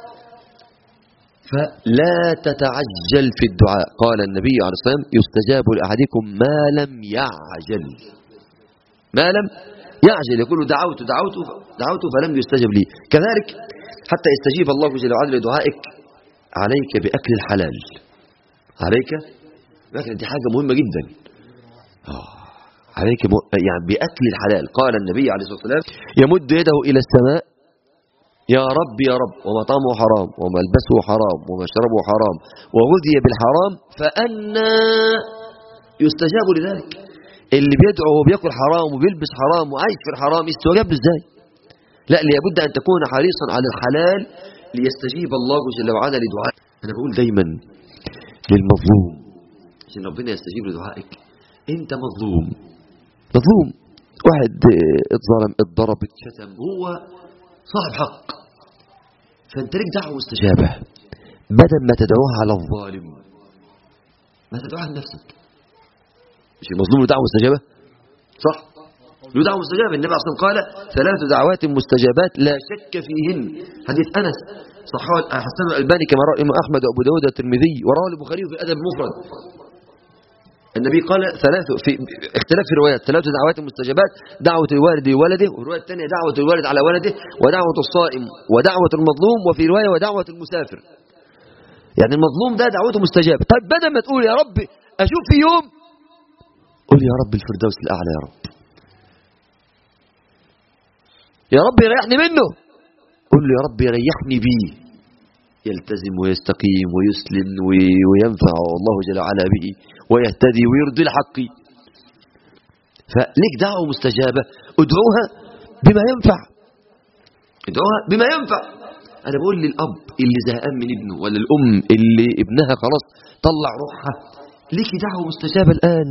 فلا تتعجل في الدعاء قال النبي عليه الصلاه والسلام يستجاب لاحدكم ما لم يعجل ما لم يعجل يقول دعوت دعوت دعوت فلم يستجب لي كذلك حتى يستجيب الله جل وعلا لدعائك عليك باكل الحلال عليك لكن دي حاجة مهمة جدا آه. عليك م... يعني بأكل الحلال قال النبي عليه الصلاة والسلام يمد يده إلى السماء يا رب يا رب ومطعمه حرام وملبسه حرام ومشربه حرام وغذي بالحرام فأنا يستجاب لذلك اللي بيدعو وبياكل حرام وبيلبس حرام وعايش في الحرام يستجاب ازاي لا لابد أن تكون حريصا على الحلال ليستجيب الله جل وعلا لدعائك أنا بقول دايما للمظلوم عشان ربنا يستجيب لدعائك انت مظلوم مظلوم واحد اتظلم اتضرب اتشتم هو صاحب حق فانت ليك دعوه مستجابه بدل ما تدعوها على الظالم ما تدعوها لنفسك مش المظلوم له دعوه مستجابه صح له دعوه مستجابه النبي عليه الصلاه قال ثلاث دعوات مستجابات لا شك فيهن حديث انس صححه حسن الالباني كما رواه الامام احمد وابو داود والترمذي ورواه البخاري في الادب المفرد النبي قال ثلاث في اختلاف في روايات ثلاث دعوات مستجابات دعوة الوالد لولده والرواية الثانية دعوة الوالد على ولده ودعوة الصائم ودعوة المظلوم وفي رواية ودعوة المسافر يعني المظلوم ده دعوته مستجابة طيب بدل ما تقول يا رب أشوف في يوم قول يا رب الفردوس الأعلى يا رب يا رب يريحني منه قول له يا رب يريحني بيه يلتزم ويستقيم ويسلم وينفع الله جل وعلا به ويهتدي ويرضي الحق فليك دعوة مستجابة ادعوها بما ينفع ادعوها بما ينفع أنا بقول للأب اللي زهقان من ابنه ولا الأم اللي ابنها خلاص طلع روحها ليك دعوة مستجابة الآن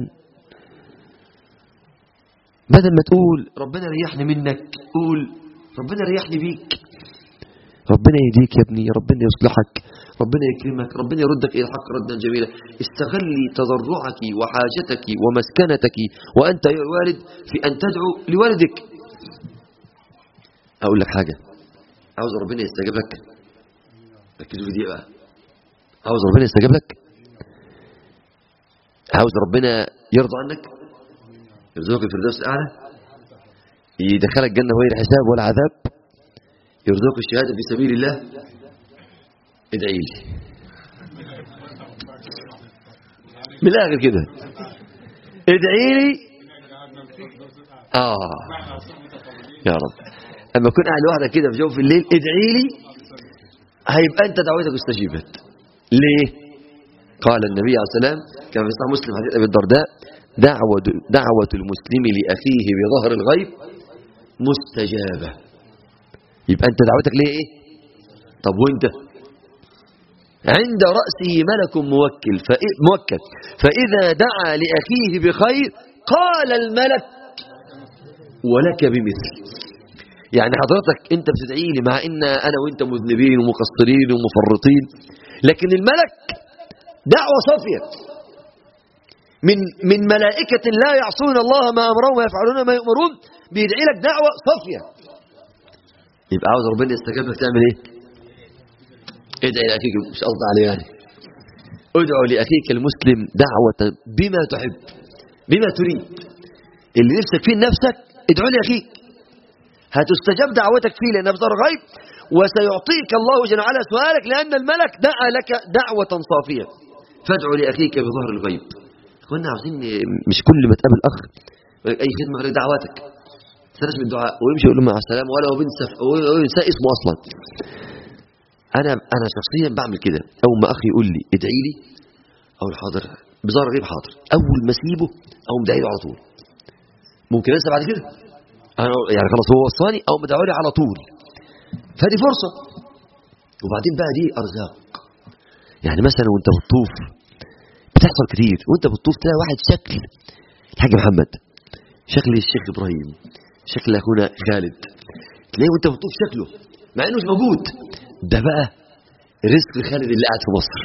بدل ما تقول ربنا ريحني منك قول ربنا ريحني بيك ربنا يهديك يا ابني ربنا يصلحك ربنا يكرمك ربنا يردك إلى الحق ردا جميلا استغلي تضرعك وحاجتك ومسكنتك وأنت يا الوالد في أن تدعو لوالدك أقول لك حاجة عاوز ربنا يستجيب لك ركزوا في دي بقى عاوز ربنا يستجيب لك عاوز ربنا يرضى عنك يرزقك الفردوس الأعلى يدخلك جنة غير حساب ولا عذاب يرزقك الشهادة في سبيل الله ادعي لي من الاخر كده ادعي لي اه يا رب اما تكون قاعد لوحدك كده في جوف الليل ادعي لي هيبقى انت دعوتك استجيبت ليه قال النبي عليه السلام كما في صحيح مسلم حديث ابي الدرداء دعوة دعوة المسلم لأخيه بظهر الغيب مستجابة يبقى أنت دعوتك ليه إيه طب وأنت عند رأسه ملك موكل فإ- موكل فإذا دعا لأخيه بخير قال الملك ولك بمثل يعني حضرتك انت بتدعي لي مع ان انا وانت مذنبين ومقصرين ومفرطين لكن الملك دعوة صافية من من ملائكة لا يعصون الله ما أمرهم ويفعلون ما يؤمرون بيدعي لك دعوة صافية يبقى عاوز ربنا يستجاب لك تعمل ايه ادعي لأخيك مش قصدي عليه يعني ادعو لأخيك المسلم دعوة بما تحب بما تريد اللي نفسك فيه نفسك ادعو لأخيك هتستجاب دعوتك فيه لأنها بظهر غيب وسيعطيك الله جل وعلا سؤالك لأن الملك دعا لك دعوة صافية فادعو لأخيك بظهر الغيب كنا عاوزين مش كل ما تقابل أخ أي خدمة غير دعواتك تنساش من الدعاء ويمشي يقول له مع السلامة ولا هو بينسى وينسى اسمه أصلا أنا أنا شخصيا بعمل كده أول ما أخي يقول لي ادعي لي أو حاضر بظهر غيب حاضر أول ما أسيبه أقوم داعي له على طول ممكن أنسى بعد كده أنا يعني خلاص هو وصاني أو مدعو لي على طول فدي فرصة وبعدين بقى دي أرزاق يعني مثلا وانت بتطوف بتحصل كتير وانت بتطوف تلاقي واحد شكل الحاج محمد شكل الشيخ إبراهيم شكل أخونا خالد تلاقيه وانت بتطوف شكله مع انه مش موجود ده بقى رزق خالد اللي قاعد في مصر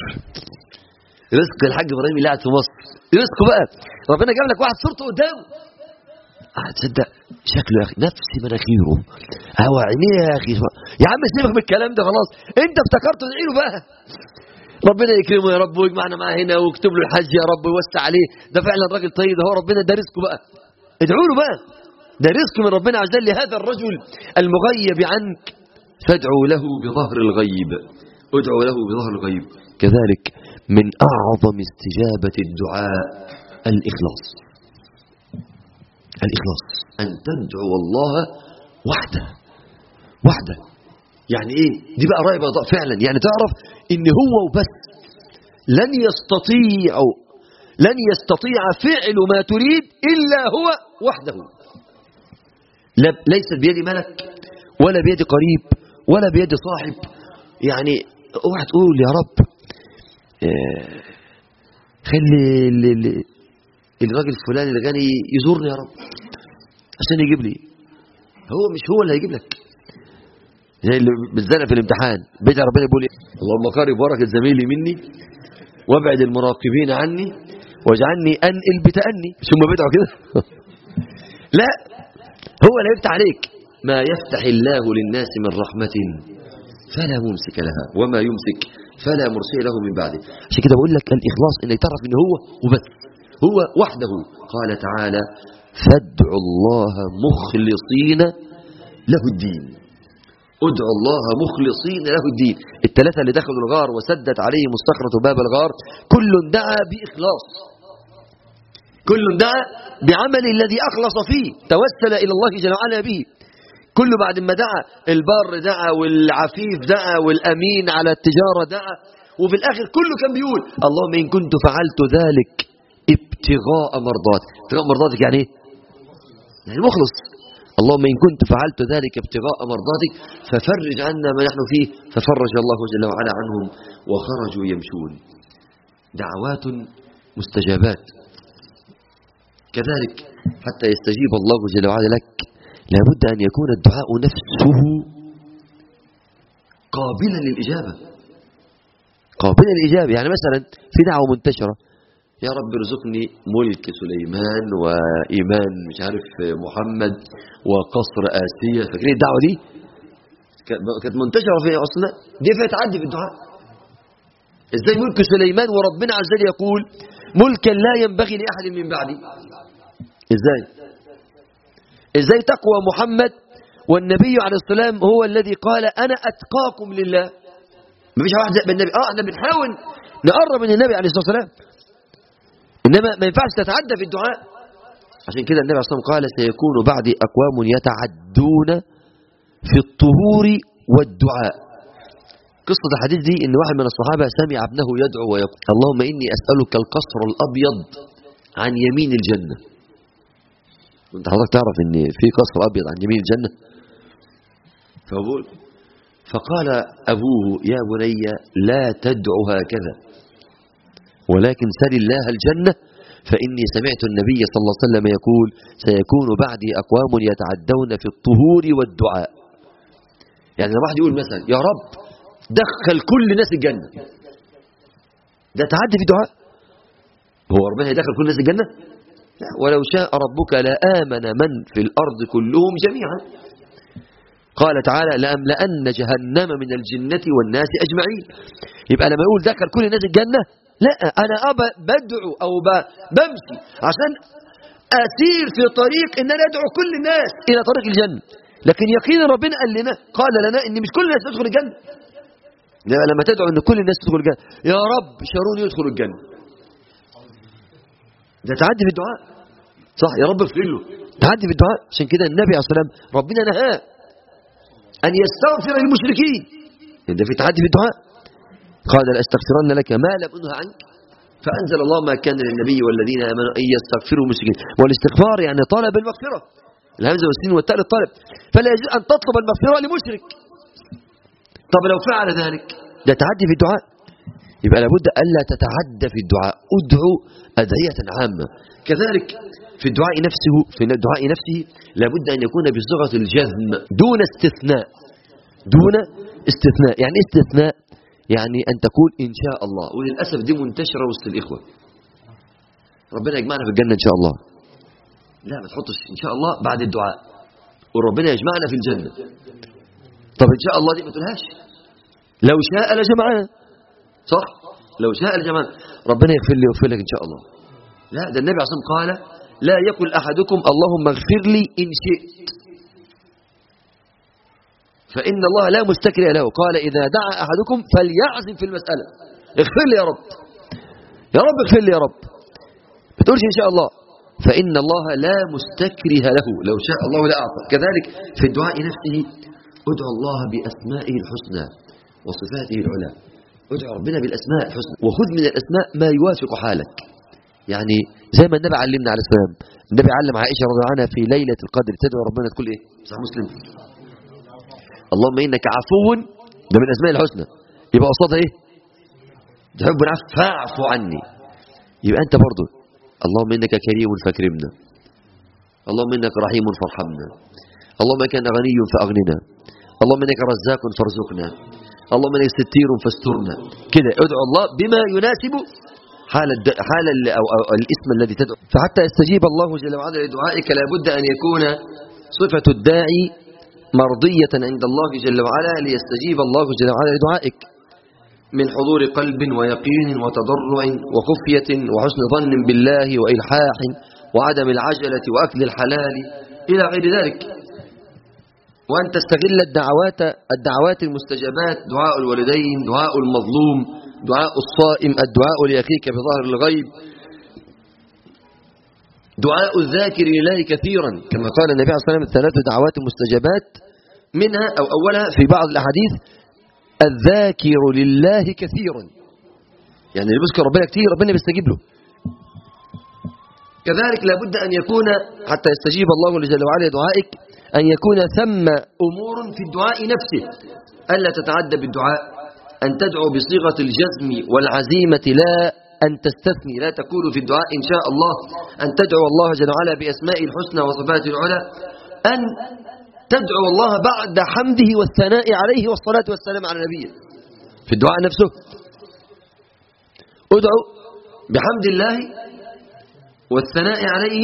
رزق الحاج ابراهيم اللي قاعد في مصر رزقه بقى ربنا جاب لك واحد صورته قدامه آه تصدق شكله يا اخي نفس مناخيره هو عينيه يا اخي يا عم سيبك من الكلام ده خلاص انت افتكرته ادعي له بقى ربنا يكرمه يا رب ويجمعنا معاه هنا ويكتب له الحج يا رب ويوسع عليه ده فعلا راجل طيب ده هو ربنا ده رزقه بقى ادعوا له بقى ده رزق من ربنا عز وجل لهذا الرجل المغيب عنك فادعوا له بظهر الغيب ادعوا له بظهر الغيب كذلك من أعظم استجابة الدعاء الإخلاص الإخلاص أن تدعو الله وحده وحده يعني إيه دي بقى رأي بيضاء فعلا يعني تعرف إن هو وبس لن يستطيع لن يستطيع فعل ما تريد إلا هو وحده لا- ليست بيد ملك ولا بيد قريب ولا بيد صاحب يعني اوعى تقول يا رب آه، خلي ال- ال- الراجل الفلاني الغني يزورني يا رب عشان يجيب لي هو مش هو اللي هيجيب لك زي اللي بتزنق في الامتحان بيدعي ربنا يقول إيه؟ اللهم قارب بركة زميلي مني وابعد المراقبين عني واجعلني انقل بتأني مش هم بيدعوا كده لا هو اللي يفتح عليك ما يفتح الله للناس من رحمة فلا ممسك لها وما يمسك فلا مرسل له من بعده عشان كده بقول لك الإخلاص إنك تعرف إن هو وبس هو وحده قال تعالى فادعوا الله مخلصين له الدين ادعوا الله مخلصين له الدين الثلاثة اللي دخلوا الغار وسدت عليهم الصخرة باب الغار كل دعا بإخلاص كل دعا بعمل الذي أخلص فيه توسل إلى الله جل وعلا به كل بعد ما دعا البار دعا والعفيف دعا والأمين على التجارة دعا وفي الآخر كله كان بيقول اللهم إن كنت فعلت ذلك ابتغاء مرضاتك ابتغاء مرضاتك يعني ايه؟ يعني مخلص اللهم إن كنت فعلت ذلك ابتغاء مرضاتك ففرج عنا ما نحن فيه ففرج الله جل وعلا عنهم وخرجوا يمشون دعوات مستجابات كذلك حتى يستجيب الله جل وعلا لك لابد أن يكون الدعاء نفسه قابلا للإجابة قابلا للإجابة يعني مثلا في دعوة منتشرة يا رب ارزقني ملك سليمان وإيمان مش عارف محمد وقصر آسيا فاكرين الدعوة دي كانت منتشرة في أصلنا دي فيها تعدي في الدعاء ازاي ملك سليمان وربنا عز وجل يقول ملكا لا ينبغي لأحد من بعدي ازاي ازاي تقوى محمد والنبي عليه السلام هو الذي قال انا اتقاكم لله مفيش واحد زي النبي اه احنا بنحاول نقرب من النبي عليه الصلاه والسلام إنما ما ينفعش تتعدى في الدعاء عشان كده النبي عليه الصلاة والسلام قال سيكون بعدي أقوام يتعدون في الطهور والدعاء قصة الحديث دي إن واحد من الصحابة سمع ابنه يدعو ويقول اللهم إني أسألك القصر الأبيض عن يمين الجنة وانت حضرتك تعرف ان في قصر ابيض عن يمين الجنه فبقول فقال ابوه يا بني لا تدع هكذا ولكن سل الله الجنه فاني سمعت النبي صلى الله عليه وسلم يقول سيكون بعدي اقوام يتعدون في الطهور والدعاء يعني لما واحد يقول مثلا يا رب دخل كل الناس الجنه ده تعدي في الدعاء هو ربنا يدخل كل الناس الجنه لا ولو شاء ربك لآمن من في الأرض كلهم جميعا قال تعالى لأملأن جهنم من الجنة والناس أجمعين يبقى لما يقول ذكر كل الناس الجنة لا أنا أبا بدعو أو بمشي عشان أسير في طريق إن أنا أدعو كل الناس إلى طريق الجنة لكن يقينا ربنا قال لنا قال لنا إن مش كل الناس تدخل الجنة لا لما تدعو إن كل الناس تدخل الجنة يا رب شارون يدخل الجنة ده تعدي في الدعاء صح يا رب اغفر له تعدي في الدعاء عشان كده النبي عليه الصلاه والسلام ربنا نهاه ان يستغفر للمشركين ده في تعدي في الدعاء قال لاستغفرن لك ما لم انه عنك فانزل الله ما كان للنبي والذين امنوا ان يستغفروا المشركين والاستغفار يعني طلب المغفره الهمزه والسين والتاء للطلب فلا يجوز ان تطلب المغفره لمشرك طب لو فعل ذلك ده تعدي في الدعاء يبقى لابد الا تتعدى في الدعاء ادعو ادعيه عامه كذلك في الدعاء نفسه في الدعاء نفسه لابد أن يكون بصيغة الجزم دون استثناء دون استثناء يعني استثناء يعني أن تقول إن شاء الله وللأسف دي منتشرة وسط الإخوة ربنا يجمعنا في الجنة إن شاء الله لا ما تحطش إن شاء الله بعد الدعاء وربنا يجمعنا في الجنة طب إن شاء الله دي ما تقولهاش لو شاء لجمعنا صح لو شاء لجمعنا ربنا يغفر لي ويغفر لك إن شاء الله لا ده النبي عليه الصلاة والسلام قال لا يقل أحدكم اللهم اغفر لي إن شئت فإن الله لا مستكري له قال إذا دعا أحدكم فليعزم في المسألة اغفر لي يا رب يا رب اغفر لي يا رب ما تقولش إن شاء الله فإن الله لا مستكره له لو شاء الله لأعطى كذلك في الدعاء نفسه ادعو الله بأسمائه الحسنى وصفاته العلى ادعو ربنا بالأسماء الحسنى وخذ من الأسماء ما يوافق حالك يعني زي ما النبي علمنا عليه السلام النبي علم عائشة رضي الله عنها في ليلة القدر تدعو ربنا تقول ايه صح مسلم اللهم انك عفو ده من اسماء الحسنى يبقى قصادها ايه تحب العفو فاعف عني يبقى انت برضو اللهم انك كريم فاكرمنا اللهم انك رحيم فارحمنا اللهم انك غني فاغننا اللهم انك رزاق فارزقنا اللهم انك ستير فاسترنا كده ادعو الله بما يناسب حال الد... حال ال... أو... أو الاسم الذي تدعو فحتى يستجيب الله جل وعلا لدعائك لابد أن يكون صفة الداعي مرضية عند الله جل وعلا ليستجيب الله جل وعلا لدعائك من حضور قلب ويقين وتضرع وخفية وحسن ظن بالله وإلحاح وعدم العجلة وأكل الحلال إلى غير ذلك وأن تستغل الدعوات الدعوات المستجابات دعاء الوالدين دعاء المظلوم دعاء الصائم الدعاء لأخيك بظهر الغيب دعاء الذاكر لله كثيرا كما قال النبي عليه الصلاة والسلام الثلاث دعوات مستجابات منها أو أولها في بعض الأحاديث الذاكر لله كثيرا يعني اللي بيذكر ربنا كثير ربنا بيستجيب له كذلك لابد أن يكون حتى يستجيب الله جل وعلا دعائك أن يكون ثم أمور في الدعاء نفسه ألا تتعدى بالدعاء أن تدعو بصيغة الجزم والعزيمة لا أن تستثني لا تقول في الدعاء إن شاء الله أن تدعو الله جل وعلا بأسمائه الحسنى وصفاته العلى أن تدعو الله بعد حمده والثناء عليه والصلاة والسلام على نبيه في الدعاء نفسه ادعو بحمد الله والثناء عليه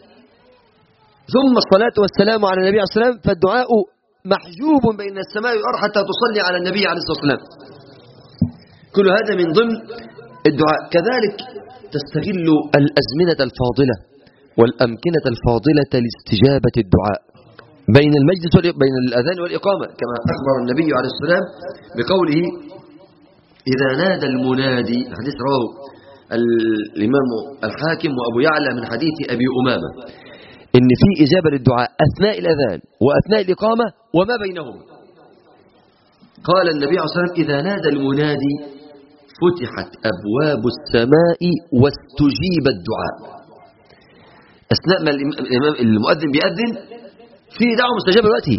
ثم الصلاة والسلام على النبي عليه الصلاة والسلام فالدعاء محجوب بين السماء والأرض حتى تصلي على النبي عليه الصلاة والسلام كل هذا من ضمن الدعاء كذلك تستغل الأزمنة الفاضلة والأمكنة الفاضلة لاستجابة الدعاء بين المجلس بين الأذان والإقامة كما أخبر النبي عليه الصلاة والسلام بقوله إذا نادى المنادي الحديث رواه الإمام الحاكم وأبو يعلى من حديث أبي أمامة إن في إجابة للدعاء أثناء الأذان وأثناء الإقامة وما بينهما قال النبي عليه الصلاة والسلام إذا نادى المنادي فتحت أبواب السماء واستجيب الدعاء أثناء ما الإمام المؤذن بيأذن في دعوة مستجابة دلوقتي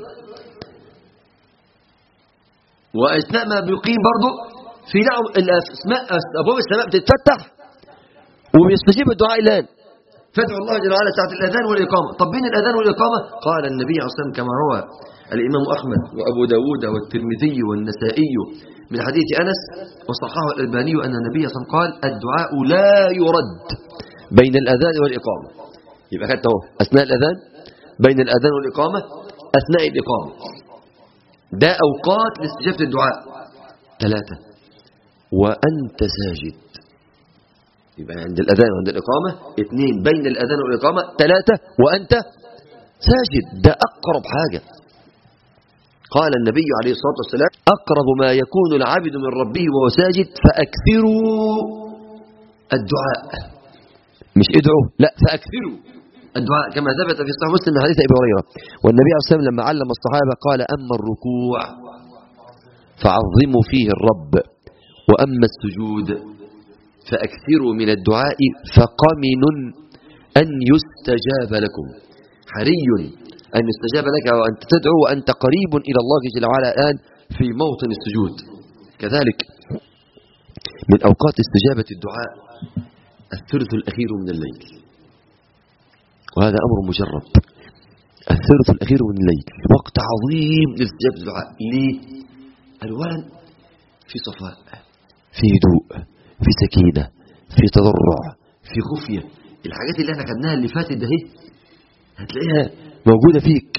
وأثناء ما بيقيم برضه في دعوة الأسماء أبواب السماء بتتفتح وبيستجيب الدعاء الآن فادعوا الله جل وعلا ساعة الأذان والإقامة طب بين الأذان والإقامة قال النبي عليه الصلاة والسلام كما روى الإمام أحمد وأبو داود والترمذي والنسائي من حديث أنس وصححه الألباني أن النبي صلى الله عليه وسلم قال الدعاء لا يرد بين الأذان والإقامة يبقى خدت اهو أثناء الأذان بين الأذان والإقامة أثناء الإقامة ده أوقات لاستجابة الدعاء ثلاثة وأنت ساجد يبقى عند الأذان وعند الإقامة اثنين بين الأذان والإقامة ثلاثة وأنت ساجد ده أقرب حاجة قال النبي عليه الصلاة والسلام أقرب ما يكون العبد من ربه وهو ساجد فأكثروا الدعاء مش ادعوا لا فأكثروا الدعاء كما ثبت في صحيح مسلم من حديث أبي هريرة والنبي عليه الصلاة والسلام لما علم الصحابة قال أما الركوع فعظموا فيه الرب وأما السجود فأكثروا من الدعاء فقمن أن يستجاب لكم حري أن يستجاب لك وأنت تدعو وأنت قريب إلى الله جل وعلا الآن في موطن السجود كذلك من أوقات استجابة الدعاء الثلث الأخير من الليل وهذا أمر مجرب الثلث الأخير من الليل وقت عظيم لاستجابة الدعاء ليه؟ أولا في صفاء في هدوء في سكينة في تضرع في خفية الحاجات اللي احنا خدناها اللي فاتت ده اهي هتلاقيها موجودة فيك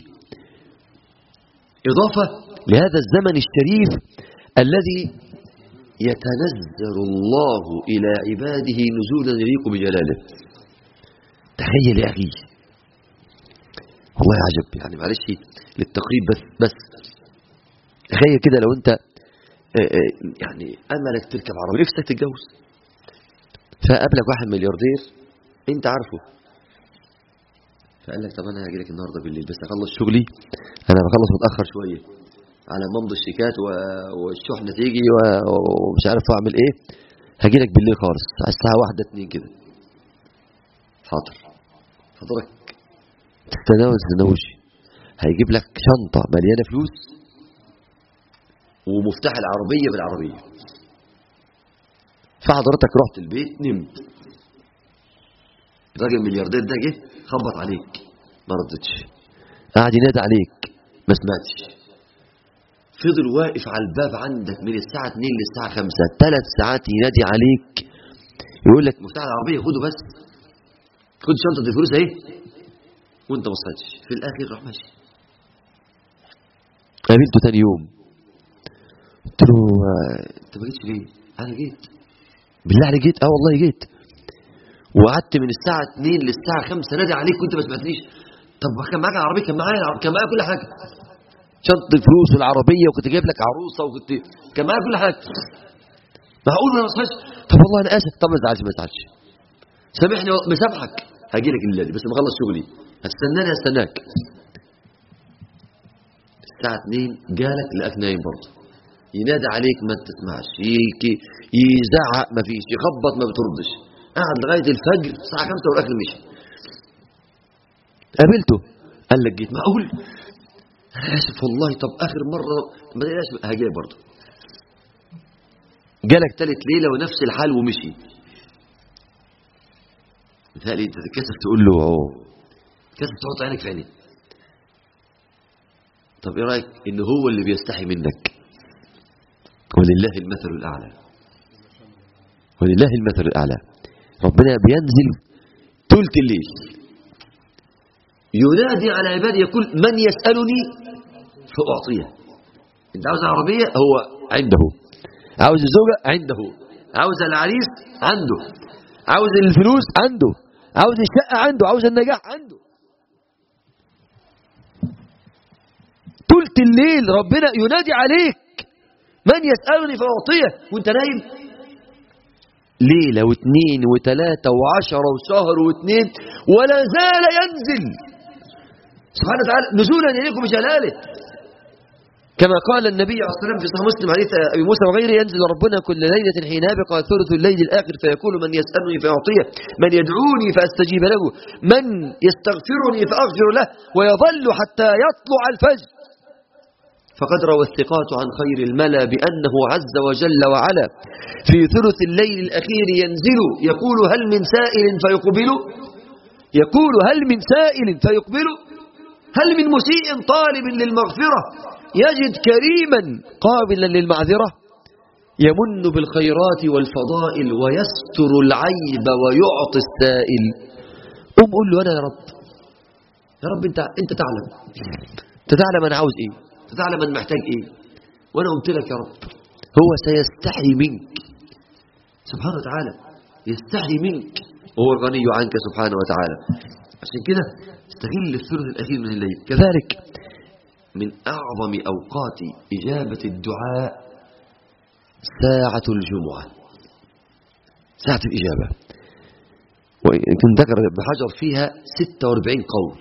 إضافة لهذا الزمن الشريف الذي يتنزل الله إلى عباده نزولا يليق بجلاله تخيل يا أخي والله عجب يعني معلش للتقريب بس بس تخيل كده لو أنت يعني أملك تركب عربية نفسك تتجوز فقابلك واحد ملياردير أنت عارفه فقال لك طب انا هاجي لك النهارده بالليل بس اخلص شغلي انا بخلص متاخر شويه على ما امضي الشيكات والشحنه تيجي ومش عارف اعمل ايه هاجي لك بالليل خالص على الساعه واحدة اتنين كده حاضر حضرتك تستناوي تستناوش هيجيب لك شنطه مليانه فلوس ومفتاح العربيه بالعربيه فحضرتك رحت البيت نمت الراجل الملياردير ده جه خبط عليك ما ردتش قعد ينادي عليك ما سمعتش فضل واقف على الباب عندك من الساعة 2 للساعة 5 ثلاث ساعات ينادي عليك يقول لك مفتاح العربية خده بس خد شنطة الفلوس اهي وانت ما صحيتش في الاخر راح ماشي قابلته تاني يوم قلت له انت ما جيتش ليه؟ انا جيت بالله عليك جيت اه والله جيت وقعدت من الساعة 2 للساعة 5 نادي عليك كنت ما سمعتنيش طب كان معاك العربية كان معايا كان معايا كل حاجة شنطة الفلوس والعربية وكنت جايب لك عروسة وكنت كان معايا كل حاجة معقول ما صحيتش طب والله انا اسف طب ما تزعلش ما تزعلش سامحني مسامحك هاجي لك الليل بس ما اخلص شغلي هتستناني هستناك الساعة 2 جالك لقاك نايم برضه ينادي عليك ما تسمعش يزعق ما فيش يخبط ما بتردش قعد لغاية الفجر الساعة 5 والآخر مشي قابلته قال لك جيت معقول أنا آسف والله طب آخر مرة ما تقلقش هاجي برضه جالك تالت ليلة ونفس الحال ومشي مثالي انت تتكسف تقول له اهو تتكسف تحط عينك في عيني طب ايه رايك ان هو اللي بيستحي منك ولله المثل الاعلى ولله المثل الاعلى ربنا بينزل ثلث الليل ينادي على عباده يقول من يسالني فاعطيه انت عاوز العربيه هو عنده عاوز الزوجه عنده عاوز العريس عنده عاوز الفلوس عنده عاوز الشقة عنده عاوز النجاح عنده طولة الليل ربنا ينادي عليك من يسألني فأعطيه وانت نايم ليلة واثنين وثلاثة وعشرة وشهر واثنين ولا زال ينزل سبحانه وتعالى نزولا يليق بجلاله كما قال النبي عليه الصلاة والسلام في صحيح مسلم حديث أبي موسى وغيره ينزل ربنا كل ليلة حين يبقى ثلث الليل الآخر فيقول من يسألني فأعطيه من يدعوني فأستجيب له من يستغفرني فأغفر له ويظل حتى يطلع الفجر فقد روى الثقات عن خير الملا بأنه عز وجل وعلا في ثلث الليل الأخير ينزل يقول هل من سائل فيقبل يقول هل من سائل فيقبل هل من مسيء طالب للمغفرة يجد كريما قابلا للمعذرة يمن بالخيرات والفضائل ويستر العيب ويعطي السائل قم قول له أنا يا رب يا رب أنت, انت تعلم أنت تعلم أنا عاوز إيه أنت تعلم أنا محتاج إيه وأنا قلت لك يا رب هو سيستحي منك سبحانه وتعالى يستحي منك وهو الغني عنك سبحانه وتعالى عشان كده استغل الثلث الأخير من الليل كذلك من أعظم أوقات إجابة الدعاء ساعة الجمعة ساعة الإجابة وكنت ذكر ابن حجر فيها 46 قول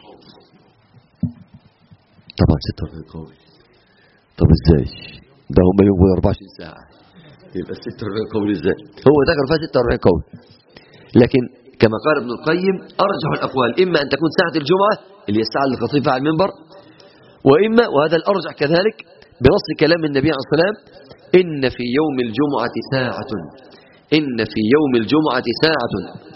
طبعا 46 قول طب ازاي ده هم يوم 24 ساعة يبقى 46 قول ازاي هو ذكر فيها 46 قول لكن كما قال ابن القيم أرجح الأقوال إما أن تكون ساعة الجمعة اللي هي الساعة الخطيفة على المنبر وإما وهذا الأرجح كذلك بنص كلام النبي عليه الصلاة والسلام إن في يوم الجمعة ساعة إن في يوم الجمعة ساعة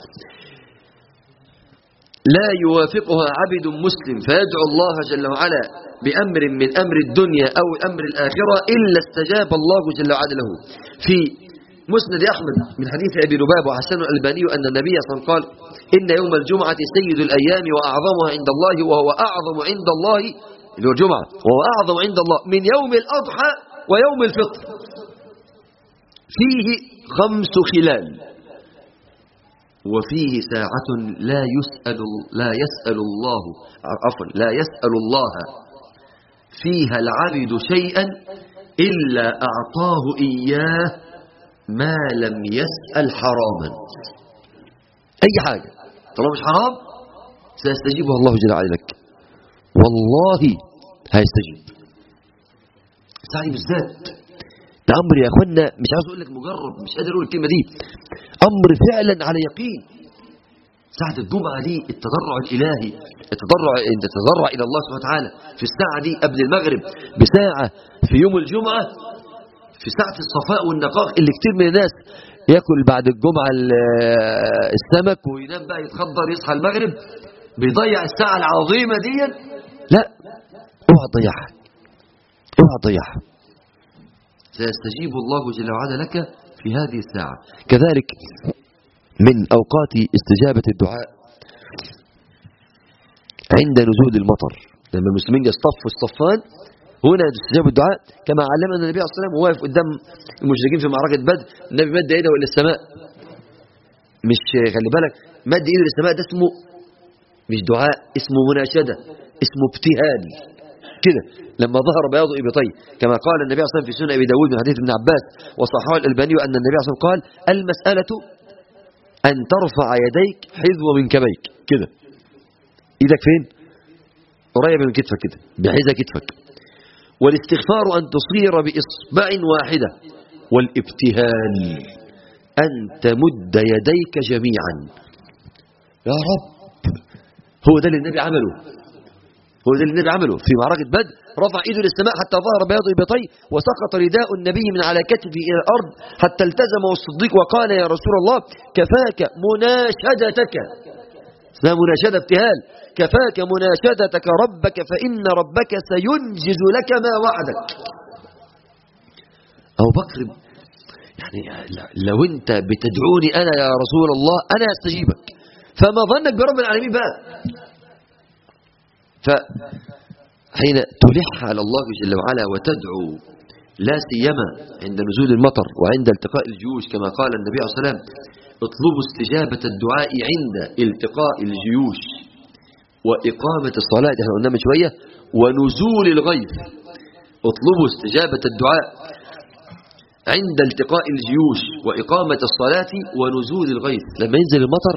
لا يوافقها عبد مسلم فيدعو الله جل وعلا بأمر من أمر الدنيا أو أمر الآخرة إلا استجاب الله جل وعلا له في مسند أحمد من حديث أبي لباب وحسن الألباني أن النبي صلى الله عليه وسلم قال إن يوم الجمعة سيد الأيام وأعظمها عند الله وهو أعظم عند الله اللي هو الجمعة وهو أعظم عند الله من يوم الأضحى ويوم الفطر فيه خمس خلال وفيه ساعة لا يسأل لا يسأل الله عفوا لا يسأل الله فيها العبد شيئا إلا أعطاه إياه ما لم يسأل حراما أي حاجة طالما مش حرام سيستجيبها الله جل وعلا لك والله هيستجيب سعي بالذات ده أمر يا أخوانا مش عاوز أقول لك مجرب مش قادر أقول الكلمة دي أمر فعلا على يقين ساعة الجمعة دي التضرع الإلهي التضرع أنت تتضرع إلى الله سبحانه وتعالى في الساعة دي قبل المغرب بساعة في يوم الجمعة في ساعة الصفاء والنقاء اللي كتير من الناس ياكل بعد الجمعة السمك وينام بقى يتخدر يصحى المغرب بيضيع الساعة العظيمة دي لا اوعى تضيعها اوعى تضيعها سيستجيب الله جل وعلا لك في هذه الساعة كذلك من أوقات استجابة الدعاء عند نزول المطر لما المسلمين يصطفوا الصفان هنا استجاب الدعاء كما علمنا النبي صلى الله عليه وسلم وهو واقف قدام المشركين في معركة بدر النبي مد يده إلى السماء مش خلي بالك مد ايده للسماء ده اسمه مش دعاء اسمه مناشدة اسمه ابتهال كده لما ظهر بياض ابطي كما قال النبي صلى الله عليه وسلم في سنن ابي داود من حديث ابن عباس وصححه الالباني ان النبي صلى الله عليه وسلم قال المسألة أن ترفع يديك حذو من كبيك كده ايدك فين قريب من كتفك كده بحذا كتفك والاستغفار أن تصير بإصبع واحدة والابتهال أن تمد يديك جميعا يا رب هو ده اللي النبي عمله هو ده اللي النبي عمله في معركة بدر رفع ايده للسماء حتى ظهر بياض ابطيه وسقط رداء النبي من على كتفه الى الارض حتى التزمه الصديق وقال يا رسول الله كفاك مناشدتك اسمها مناشده ابتهال كفاك مناشدتك ربك فان ربك سينجز لك ما وعدك ابو بكر يعني لو انت بتدعوني انا يا رسول الله انا استجيبك فما ظنك برب العالمين بقى فحين تلح على الله جل وعلا وتدعو لا سيما عند نزول المطر وعند التقاء الجيوش كما قال النبي عليه الصلاة والسلام اطلبوا استجابة الدعاء عند التقاء الجيوش وإقامة الصلاة احنا قلنا من شوية ونزول الغيث اطلبوا استجابة الدعاء عند التقاء الجيوش وإقامة الصلاة ونزول الغيث لما ينزل المطر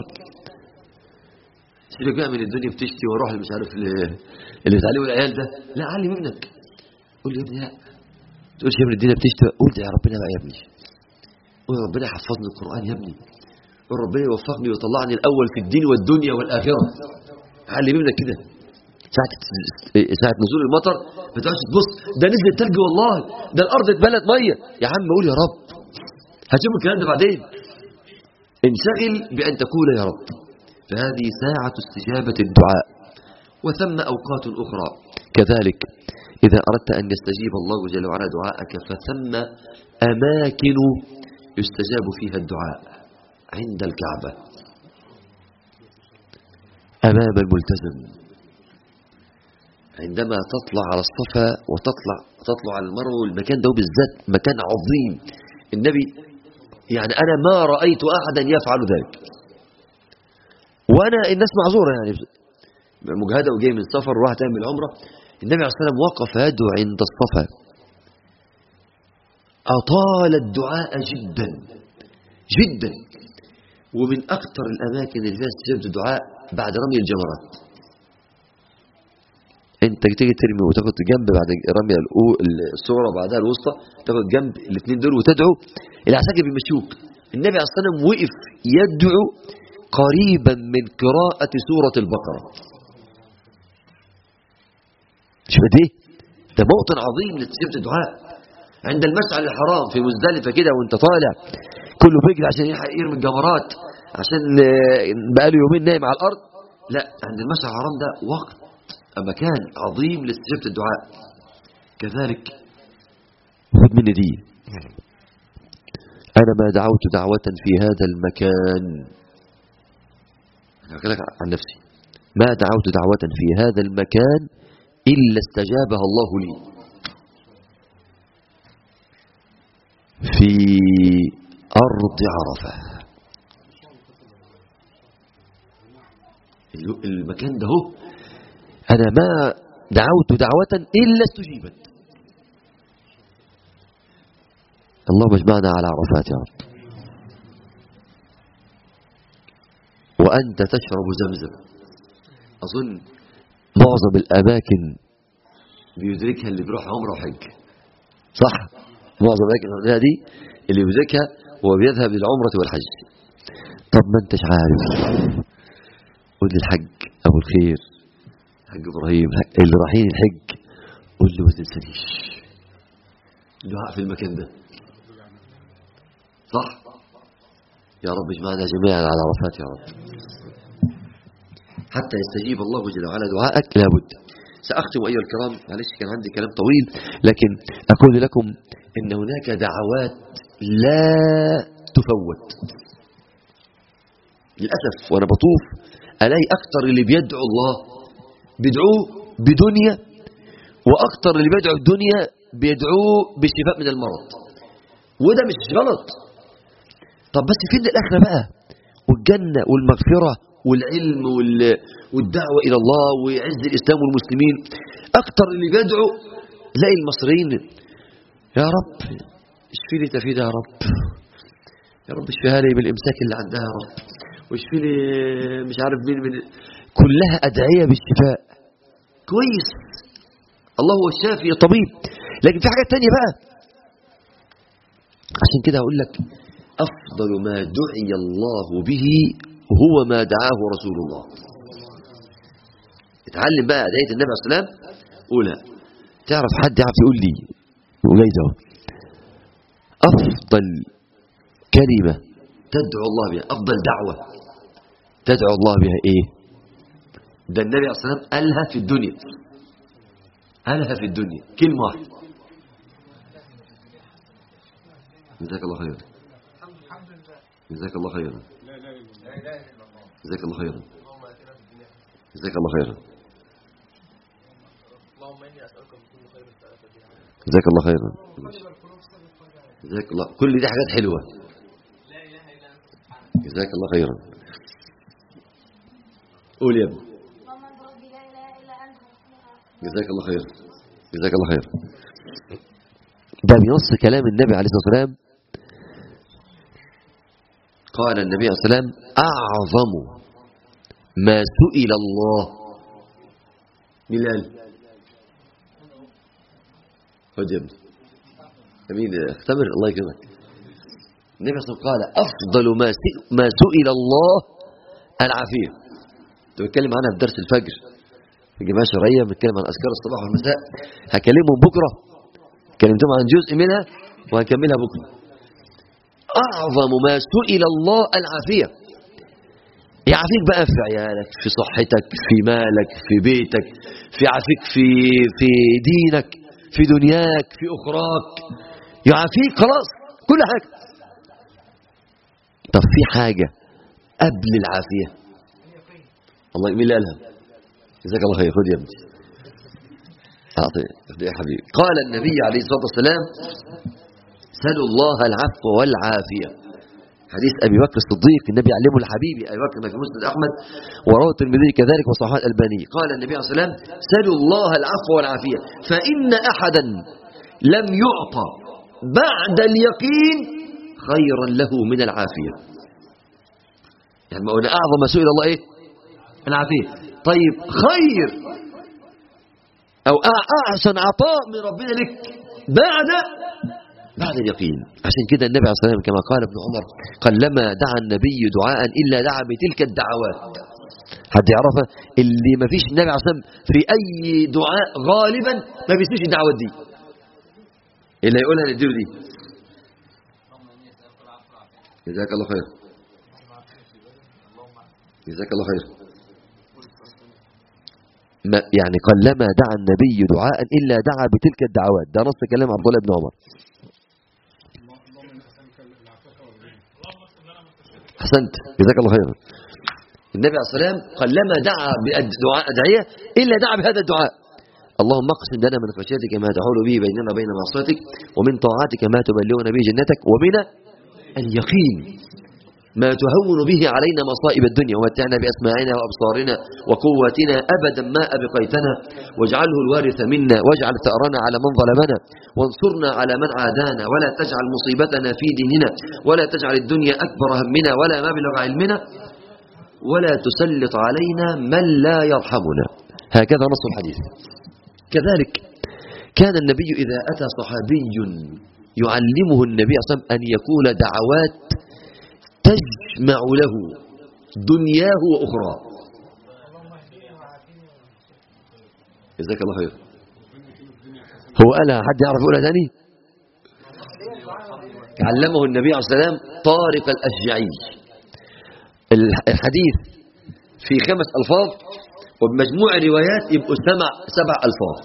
سيبك بقى من الدنيا بتشتي واروح مش عارف ل- اللي تعلمه العيال ده لا علم ابنك قول له يا ابني لا تقولش يا ابني الدنيا بتشتي قول يا ربنا بقى يا ابني قول يا ربنا يحفظني القرآن يا ابني قول ربنا يوفقني ويطلعني الأول في الدين والدنيا والآخرة علم ابنك كده ساعة ساعة نزول المطر ما تقعدش تبص ده نزل تلج والله ده الأرض اتبلت مية يا عم قول يا رب هتشوف الكلام ده بعدين انشغل بأن تقول يا رب فهذه ساعة استجابة الدعاء وثم أوقات أخرى كذلك إذا أردت أن يستجيب الله جل وعلا دعاءك فثم أماكن يستجاب فيها الدعاء عند الكعبة أمام الملتزم عندما تطلع على الصفا وتطلع تطلع على المروة المكان ده بالذات مكان عظيم النبي يعني أنا ما رأيت أحدا يفعل ذلك وأنا الناس معذورة يعني مجهدة وجاي من سفر وراح تعمل عمرة النبي عليه الصلاة والسلام وقف يدعو عند الصفا أطال الدعاء جدا جدا ومن أكثر الأماكن اللي فيها استجابة الدعاء بعد رمي الجمرات انت تيجي ترمي وتاخد جنب بعد رمي الأو- الصورة بعدها الوسطى تاخد جنب الاثنين دول وتدعو العساكر بيمشوك النبي عليه الصلاة والسلام وقف يدعو قريبا من قراءة سورة البقرة شوف قد ايه ده موطن عظيم لاستجابة الدعاء عند المشعر الحرام في مزدلفة كده وانت طالع كله بيجري عشان يلحق يرمي الجمرات عشان آه، بقاله يومين نايم على الارض لا عند المشعر الحرام ده وقت مكان عظيم لاستجابة الدعاء كذلك خد مني دي أنا ما دعوت دعوة في هذا المكان أنا أقول لك عن نفسي ما دعوت دعوة في هذا المكان إلا استجابها الله لي في أرض عرفة المكان ده هو أنا ما دعوت دعوة إلا استجيبت اللهم اجمعنا على عرفات يا رب وأنت تشرب زمزم أظن معظم الأماكن بيدركها اللي بيروح عمره وحج صح معظم الأماكن دي اللي بيدركها هو بيذهب للعمرة والحج طب ما انتش عارف قول لي الحج أبو الخير حج إبراهيم اللي رايحين الحج قول لي ما تنسانيش دعاء في المكان ده صح يا رب اجمعنا جميعا على عرفات يا رب حتى يستجيب الله جل وعلا دعائك لابد سأختم أيها الكرام معلش كان عندي كلام طويل لكن أقول لكم إن هناك دعوات لا تفوت للأسف وأنا بطوف ألاقي أكثر اللي بيدعو الله بيدعوه بدنيا وأكثر اللي بيدعو الدنيا بيدعوه بالشفاء من المرض وده مش غلط طب بس فين الآخرة بقى والجنة والمغفرة والعلم وال... والدعوة إلى الله وعز الإسلام والمسلمين أكثر اللي بيدعو لاقي المصريين يا رب اشفي لي تفيدة يا رب يا رب اشفيها لي بالإمساك اللي عندها يا رب واشفي لي مش عارف مين من كلها أدعية بالشفاء كويس الله هو الشافي الطبيب لكن في حاجات تانية بقى عشان كده هقول لك أفضل ما دعي الله به هو ما دعاه رسول الله اتعلم بقى أدعية النبي عليه السلام قولها تعرف حد يعرف يقول لي وجايز اهو أفضل كلمة تدعو الله بها أفضل دعوة تدعو الله بها إيه ده النبي عليه الصلاة والسلام قالها في الدنيا قالها في الدنيا كلمة واحدة جزاك الله خيرا جزاك الله خيرا جزاك الله خيرا جزاك الله خيرا جزاك الله خيرا جزاك الله كل دي حاجات حلوة جزاك الله خيرا قول يا ابني جزاك الله خيرا جزاك الله خيرا ده بنص كلام النبي عليه الصلاة والسلام قال النبي عليه الصلاة والسلام أعظم ما سئل الله مين اللي قال؟ خد يا ابني مين اختبر الله يكرمك النبي صلى الله عليه وسلم قال أفضل ما س- ما سئل الله العافية كنت بتكلم عنها في درس الفجر في الجماعة الشرعية بنتكلم عن أذكار الصباح والمساء هكلمهم بكرة كلمتهم عن جزء منها وهنكملها بكرة أعظم ما سئل الله العافية يعافيك بقى في عيالك في صحتك في مالك في بيتك في عافيك في في دينك في دنياك في أخراك يعافيك خلاص كل حاجة طب في حاجة قبل العافية الله مين اللي قالها جزاك الله خير خد يا ابني أعطي خد يا حبيبي قال النبي عليه الصلاة والسلام سلوا الله العفو والعافية حديث أبي بكر الصديق النبي علمه لحبيبي أبي بكر في مسند أحمد وروى الترمذي كذلك وصححه الألباني قال النبي عليه الصلاة والسلام سلوا الله العفو والعافية فإن أحدا لم يعطى بعد اليقين خيرا له من العافية يعني ما قلنا أعظم ما سئل الله إيه العافية طيب خير أو أع- أحسن عطاء من ربنا لك بعد بعد اليقين عشان كده النبي عليه الصلاة والسلام كما قال ابن عمر قلما دعا النبي دعاء إلا دعا بتلك الدعوات حد يعرفها اللي ما فيش النبي عليه الصلاة والسلام في أي دعاء غالبا ما بيسيش الدعوات دي اللي يقولها نديله دي جزاك الله خير جزاك الله خير ما يعني قلما دعا النبي دعاء إلا دعا بتلك الدعوات ده نص كلام عبد الله بن عمر أحسنت جزاك الله خيرا النبي عليه الصلاة والسلام قلما دعا بدعاء أدعية إلا دعا بهذا الدعاء اللهم اقسم لنا من خشيتك ما تحول به بيننا وبين معصيتك ومن طاعتك ما تبلغنا به جنتك ومن اليقين ما تهون به علينا مصائب الدنيا ومتعنا بأسماعنا وأبصارنا وقواتنا أبدا ما أبقيتنا واجعله الوارث منا واجعل ثأرنا على من ظلمنا وانصرنا على من عادانا ولا تجعل مصيبتنا في ديننا ولا تجعل الدنيا أكبر همنا ولا مبلغ علمنا ولا تسلط علينا من لا يرحمنا هكذا نص الحديث كذلك كان النبي إذا أتى صحابي يعلمه النبي صلى الله عليه وسلم أن يقول دعوات تجمع له دنياه وأخراه جزاك الله خير هو قالها حد يعرف يقولها تاني علمه النبي عليه الصلاة والسلام طارق الأشجعي الحديث في خمس ألفاظ وبمجموع روايات يبقوا سبع سبع ألفاظ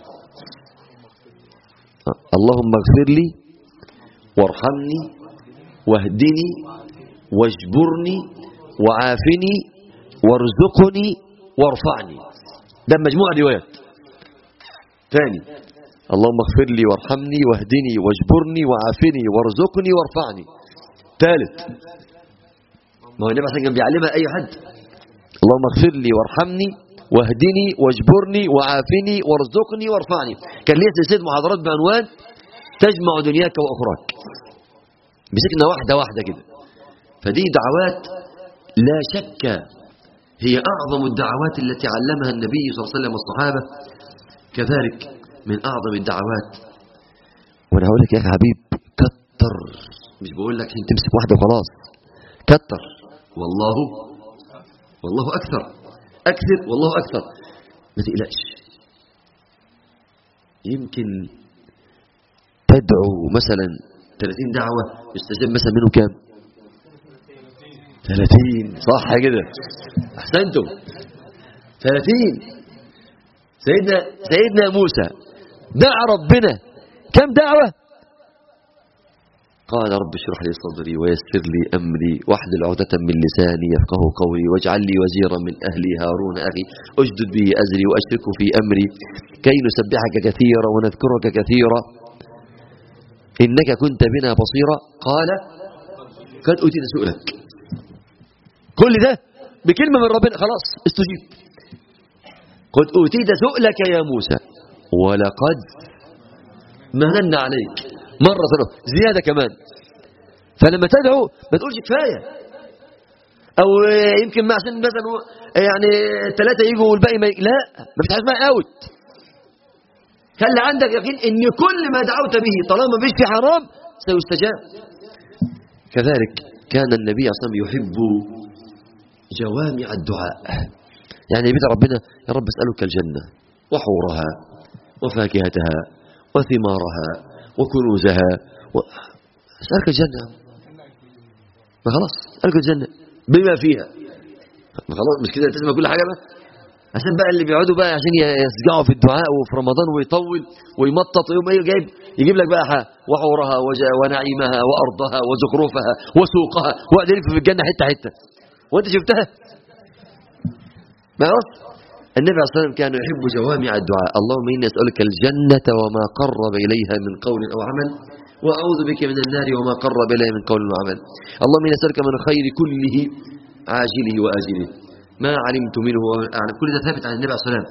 اللهم اغفر لي وارحمني واهدني واجبرني وعافني وارزقني وارفعني ده مجموع روايات ثاني اللهم اغفر لي وارحمني واهدني واجبرني وعافني وارزقني وارفعني ثالث ما هو النبي عليه كان بيعلمها اي حد اللهم اغفر لي وارحمني واهدني واجبرني وعافني وارزقني وارفعني كان ليه سلسله محاضرات بعنوان تجمع دنياك واخراك مسكنا واحده واحده كده فدي دعوات لا شك هي اعظم الدعوات التي علمها النبي صلى الله عليه وسلم والصحابه كذلك من اعظم الدعوات وانا هقول لك يا اخي حبيب كتر مش بقول لك عشان تمسك واحده وخلاص كتر والله والله اكثر اكثر والله اكثر ما تقلقش يمكن تدعو مثلا 30 دعوه يستجاب مثلا منهم كام 30 صح كده احسنتم 30 سيدنا سيدنا موسى دعا ربنا كم دعوه قال رب اشرح لي صدري ويسر لي امري واحلل عقدة من لساني يفقه قولي واجعل لي وزيرا من اهلي هارون اخي اشدد به ازري واشركه في امري كي نسبحك كثيرا ونذكرك كثيرا انك كنت بنا بصيرا قال قد اوتيت سؤلك كل ده بكلمه من ربنا خلاص استجيب قد اوتيت سؤلك يا موسى ولقد مننا عليك مرة ثانية زيادة كمان فلما تدعو ما تقولش كفاية أو يمكن ما عشان مثلا يعني ثلاثة يجوا والباقي ما ي... لا ما فيش حاجة اسمها اوت خلي عندك يقين ان كل ما دعوت به طالما مفيش في حرام سيستجاب كذلك كان النبي صلى الله عليه وسلم يحب جوامع الدعاء يعني بيت ربنا يا رب اسألك الجنة وحورها وفاكهتها وثمارها وكنوزها و... اسألك الجنة ما خلاص اسألك الجنة بما فيها ما خلاص مش كده تسمع كل حاجة بقى عشان بقى اللي بيقعدوا بقى عشان يسجعوا في الدعاء وفي رمضان ويطول ويمطط ويوم ايه جايب يجيب لك بقى وحورها ونعيمها وارضها وزخرفها وسوقها وقعد يلف في الجنه حته حته وانت شفتها ما خلاص النبي عليه الصلاه والسلام كان يحب جوامع الدعاء اللهم اني اسالك الجنه وما قرب اليها من قول او عمل واعوذ بك من النار وما قرب اليها من قول وعمل اللهم اني اسالك من الخير كله عاجله واجله ما علمت منه يعني كل ده ثابت عن النبي عليه الصلاه والسلام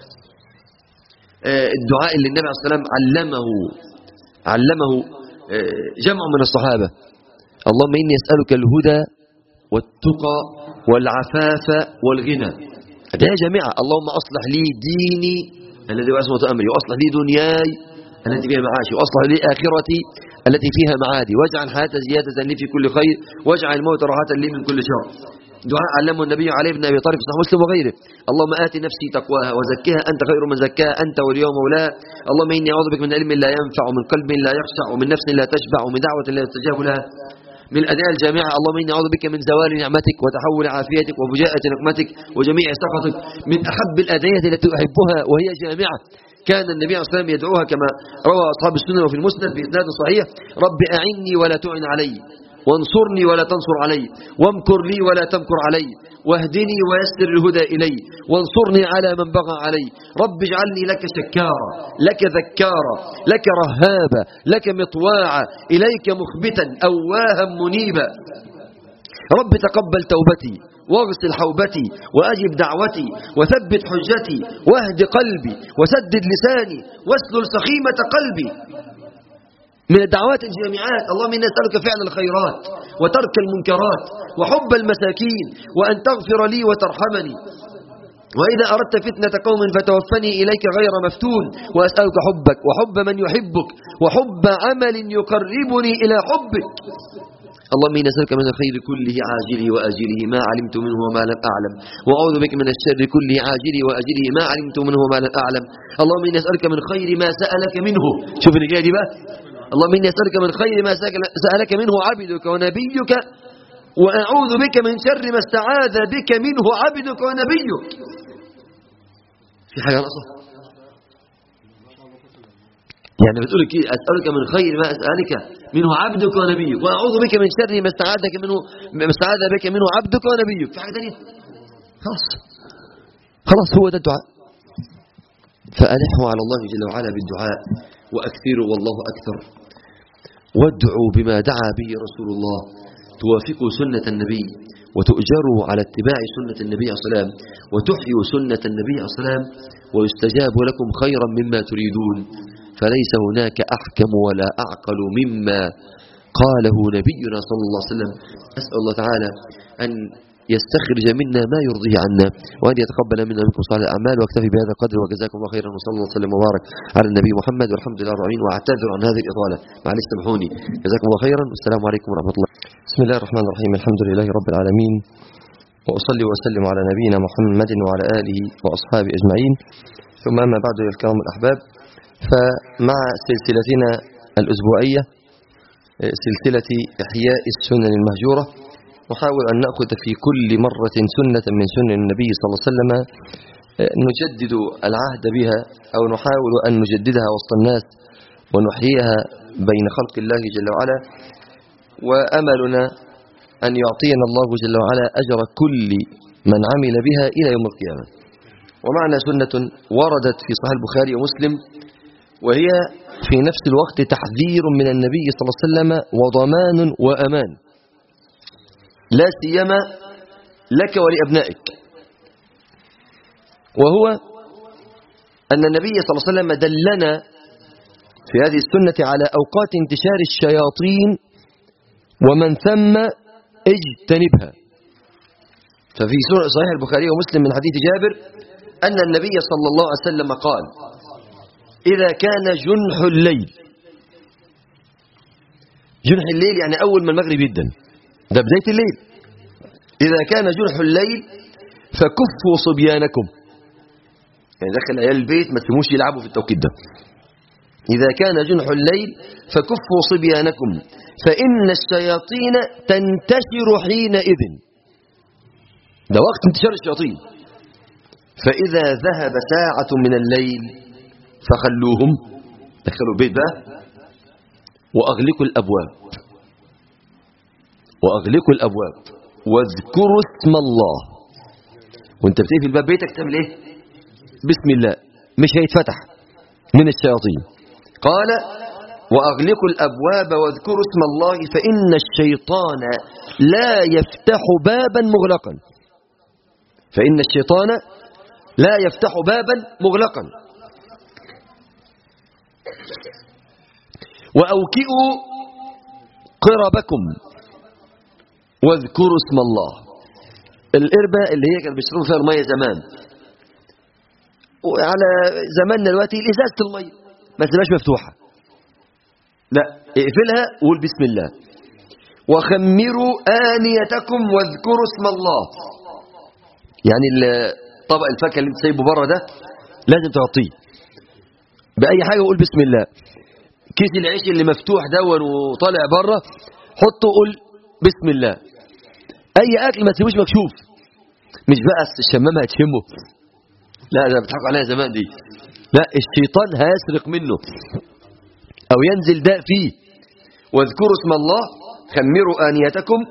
الدعاء اللي النبي عليه الصلاه والسلام علمه علمه جمع من الصحابه اللهم اني اسالك الهدى والتقى والعفاف والغنى ده جميعا اللهم اصلح لي ديني الذي هو عصمه امري واصلح لي دنياي التي فيها معاشي واصلح لي اخرتي التي فيها معادي واجعل الحياه زياده لي في كل خير واجعل الموت راحه لي من كل شر دعاء علمه النبي عليه بن ابي طالب في صحيح مسلم وغيره اللهم ات نفسي تقواها وزكها انت خير من زكاها انت وليها مولاها اللهم اني اعوذ بك من علم لا ينفع ومن قلب لا يخشع ومن نفس لا تشبع ومن دعوه لا يستجاب لها من الأداء الجامعة اللهم إني أعوذ بك من زوال نعمتك وتحول عافيتك وفجاءة نقمتك وجميع سخطك من أحب الأدعية التي أحبها وهي جامعة كان النبي عليه الصلاة والسلام يدعوها كما روى أصحاب السنة وفي المسند بإسناد صحيح رب أعني ولا تعن علي وانصرني ولا تنصر علي وامكر لي ولا تمكر علي واهدني ويسر الهدى إلي وانصرني على من بغى علي رب اجعلني لك شكارا لك ذكارا لك رهابا لك مطواعا إليك مخبتا أواها منيبا رب تقبل توبتي واغسل حوبتي وأجب دعوتي وثبت حجتي واهد قلبي وسدد لساني واسلل سخيمة قلبي من الدعوات الجامعات اللهم إنا نسألك فعل الخيرات وترك المنكرات وحب المساكين وأن تغفر لي وترحمني وإذا أردت فتنة قوم فتوفني إليك غير مفتون وأسألك حبك وحب من يحبك وحب عمل يقربني إلى حبك اللهم إني أسألك من الخير كله عاجله وآجله ما علمت منه وما لم أعلم وأعوذ بك من الشر كله عاجله وآجله ما علمت منه وما لم أعلم اللهم إني أسألك من خير ما سألك منه شوف اللي جاي دي بقى اللهم إني أسألك من خير ما سألك منه عبدك ونبيك وأعوذ بك من شر ما استعاذ بك منه عبدك ونبيك في حاجة ناقصة يعني بتقول لك أسألك من خير ما أسألك منه عبدك ونبيك وأعوذ بك من شر ما استعاذك منه ما استعاذ بك منه عبدك ونبيك في حاجة ثانية خلاص خلاص هو ده الدعاء فألحوا على الله جل وعلا بالدعاء وأكثروا والله أكثر وادعوا بما دعا به رسول الله توافقوا سنة النبي وتؤجروا على اتباع سنة النبي عليه الصلاة والسلام وتحيوا سنة النبي عليه الصلاة والسلام ويستجاب لكم خيرا مما تريدون فليس هناك أحكم ولا أعقل مما قاله نبينا صلى الله عليه وسلم أسأل الله تعالى أن يستخرج منا ما يرضيه عنا وأن يتقبل منا منكم صالح الأعمال واكتفي بهذا القدر وجزاكم الله خيرا وصلى الله وسلم وبارك على النبي محمد والحمد لله رب العالمين واعتذر عن هذه الإطالة معلش سامحوني جزاكم الله خيرا والسلام عليكم ورحمة الله بسم الله الرحمن الرحيم الحمد لله رب العالمين وأصلي وأسلم على نبينا محمد وعلى آله وأصحابه أجمعين ثم أما بعد يا الكرام الأحباب فمع سلسلتنا الأسبوعية سلسلة إحياء السنن المهجورة نحاول أن نأخذ في كل مرة سنة من سنن النبي صلى الله عليه وسلم نجدد العهد بها أو نحاول أن نجددها وسط الناس ونحييها بين خلق الله جل وعلا وأملنا أن يعطينا الله جل وعلا أجر كل من عمل بها إلى يوم القيامة ومعنى سنة وردت في صحيح البخاري ومسلم وهي في نفس الوقت تحذير من النبي صلى الله عليه وسلم وضمان وأمان لا سيما لك ولأبنائك وهو أن النبي صلى الله عليه وسلم دلنا في هذه السنة على أوقات انتشار الشياطين ومن ثم اجتنبها ففي سنة- صحيح البخاري ومسلم من حديث جابر أن النبي صلى الله عليه وسلم قال إذا كان جنح الليل جنح الليل يعني أول ما المغرب يدن ده بداية الليل إذا كان جنح الليل فكفوا صبيانكم يعني دخل عيال البيت ما تسيبوش يلعبوا في التوقيت ده إذا كان جنح الليل فكفوا صبيانكم فإن الشياطين تنتشر حينئذ ده وقت انتشار الشياطين فإذا ذهب ساعة من الليل فخلوهم دخلوا البيت بقى وأغلقوا الأبواب وأغلقوا الأبواب واذكروا اسم الله وانت بتقفل باب بيتك تعمل ايه بسم الله مش هيتفتح من الشياطين قال وأغلقوا الأبواب واذكروا اسم الله فإن الشيطان لا يفتح بابا مغلقا فإن الشيطان لا يفتح بابا مغلقا وأوكئوا قربكم واذكروا اسم الله القربة اللي هي كانت بيشربوا فيها المية زمان وعلى زماننا دلوقتي الإزازة المية ما تبقاش مفتوحة لا اقفلها وقول بسم الله وخمروا آنيتكم واذكروا اسم الله يعني ال- طبق الفاكهة اللي انت سايبه بره ده لازم تغطيه بأي حاجة وقول بسم الله كيس العيش اللي مفتوح دون وطالع بره حطه وقول بسم الله اي اكل ما تسيبوش مكشوف مش بقى أصل الشمامه هتشمه لا ده بيضحكوا عليها زمان دي لا الشيطان هيسرق منه او ينزل داء فيه واذكروا اسم الله خمروا انيتكم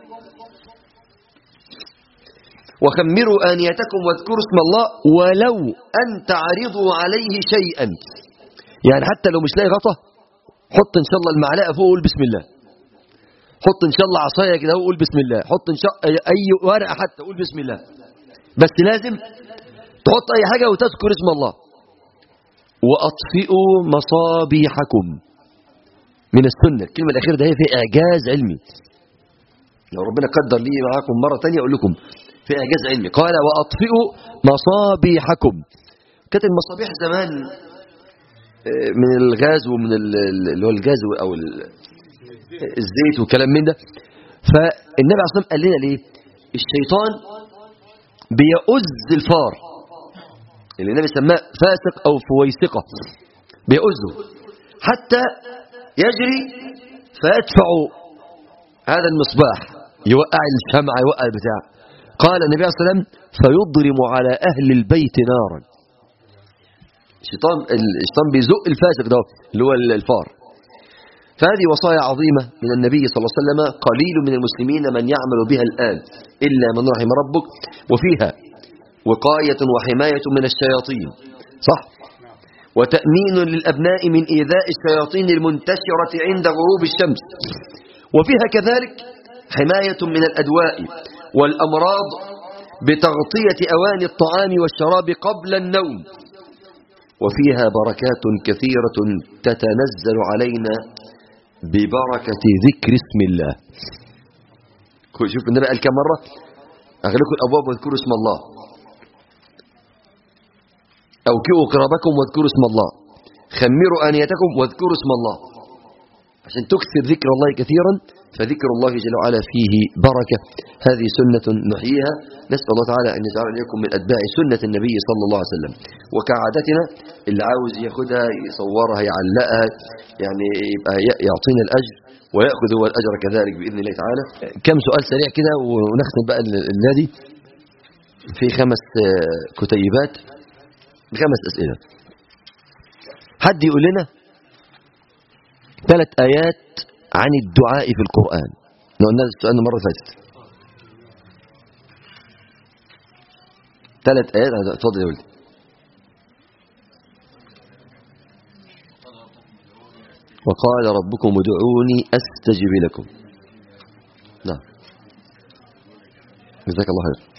وخمروا انيتكم واذكروا اسم الله ولو ان تعرضوا عليه شيئا يعني حتى لو مش لاقي غطا حط ان شاء الله المعلقه فوق وقول بسم الله حط ان شاء الله عصايه كده وقول بسم الله حط ان شاء اي ورقه حتى قول بسم الله بس لازم تحط اي حاجه وتذكر اسم الله وأطفئوا مصابيحكم من السنة الكلمة الأخيرة ده هي في إعجاز علمي لو ربنا قدر لي معاكم مره ثانيه اقول لكم في اعجاز علمي قال وأطفئوا مصابيحكم كانت المصابيح زمان آه، من الغاز ومن ال- ال- اللي هو الجاز او ال- الزيت وكلام من ده فالنبي عليه الصلاه والسلام قال لنا ليه الشيطان بيؤز الفار اللي النبي سماه فاسق او فويسقه بيؤزه حتى يجري فيدفع هذا المصباح يوقع الشمعة يوقع البتاع قال النبي عليه الصلاه والسلام فيضرم على أهل البيت نارا الشيطان الشيطان بيزق الفاسق ده اللي هو الفار فهذه وصايا عظيمة من النبي صلى الله عليه وسلم قليل من المسلمين من يعمل بها الآن إلا من رحم ربك وفيها وقاية وحماية من الشياطين صح وتأمين للأبناء من إيذاء الشياطين المنتشرة عند غروب الشمس وفيها كذلك حماية من الأدواء والأمراض بتغطية أواني الطعام والشراب قبل النوم وفيها بركات كثيرة تتنزل علينا ببركة ذكر اسم الله شوف النبي قال كم مرة أغلقوا الأبواب واذكروا اسم الله أوكئوا قرابكم واذكروا اسم الله خمروا آنيتكم واذكروا اسم الله عشان تكثر ذكر الله كثيرا فذكر الله جل وعلا فيه بركة هذه سنة نحييها نسأل الله تعالى أن يجعل إليكم من أتباع سنة النبي صلى الله عليه وسلم وكعادتنا اللي عاوز ياخدها يصورها يعلقها يعني يبقى ي- يعطينا الأجر ويأخذ هو الأجر كذلك بإذن الله تعالى كم سؤال سريع كده ونختم بقى ال- النادي في خمس آه، كتيبات خمس أسئلة حد يقول لنا ثلاث آيات عن الدعاء في القرآن لو قلنا السؤال المرة اللي فاتت ثلاث آيات اتفضل يا ولدي وقال ربكم ادعوني استجب لكم نعم جزاك الله خير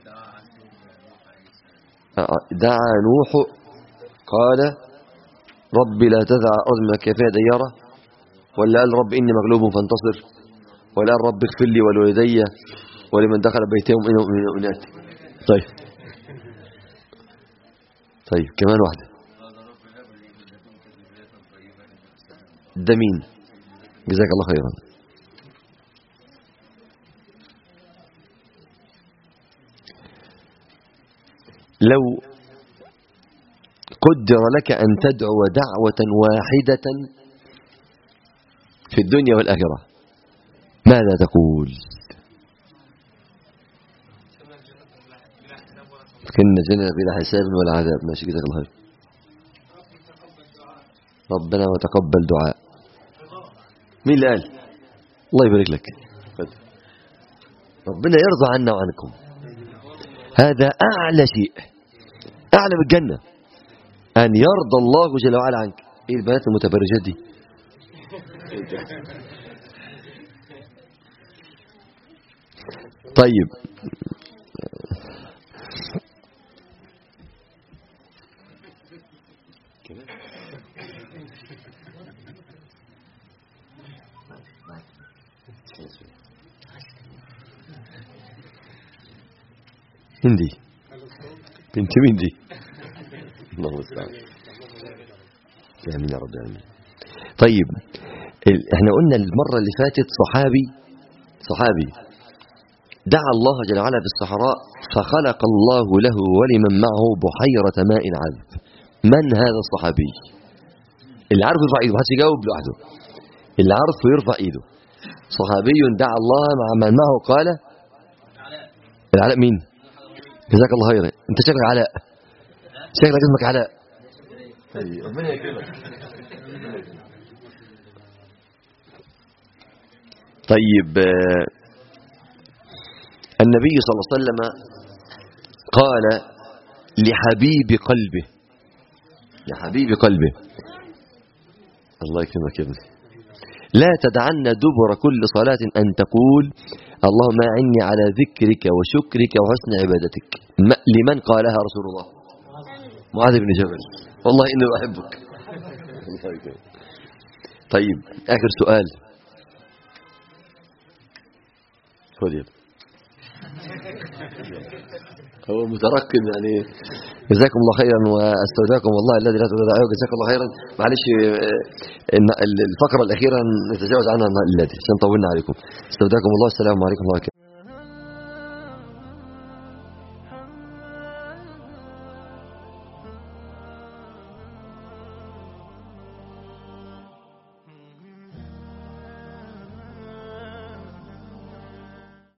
آه، دعا نوح قال ربي لا تذع أرض من كفاية ديارة ولا قال رب إني مغلوب فانتصر ولا قال رب اغفر لي ولوالدي ولمن دخل بيتهم من المؤمنات طيب طيب كمان واحدة ده مين جزاك الله خيرا لو قدر لك أن تدعو دعوة واحدة في الدنيا والآخرة ماذا تقول كنا جنة بلا حساب ولا عذاب ماشي جزاك الله خير ربنا وتقبل دعاء مين اللي قال الله يبارك لك ربنا يرضى عنا وعنكم هذا أعلى شيء أعلى من الجنة أن يرضى الله جل وعلا عنك إيه البنات المتبرجات دي طيب هندي بنت مين دي الله المستعان امين يا رب امين طيب ال- احنا قلنا المره اللي فاتت صحابي صحابي دعا الله جل وعلا في الصحراء فخلق الله له ولمن معه بحيرة ماء عذب من هذا الصحابي اللي عارفه يرفع ايده محدش يجاوب لوحده اللي عارفه يرفع ايده صحابي دعا الله مع من معه قال العلاء مين جزاك الله خيرا انت شكلك علاء شكلك اسمك علاء ربنا يكرمك طيب آه، النبي صلى الله عليه وسلم قال لحبيب قلبه لحبيب قلبه الله يكرمك يا ابني لا تدعن دبر كل صلاة أن تقول اللهم أعني على ذكرك وشكرك وحسن عبادتك ما- لمن قالها رسول الله معاذ بن جبل والله إني أحبك الله يكرمك. طيب آخر سؤال خذ يا ابني. هو مترقب يعني جزاكم الله خيرا واستودعكم والله الذي لا تضيع ودائعه جزاكم الله خيرا معلش آه، إن الفقره الاخيره نتجاوز عنها التي عشان طولنا عليكم استودعكم الله السلام عليكم ورحمه الله وبركاته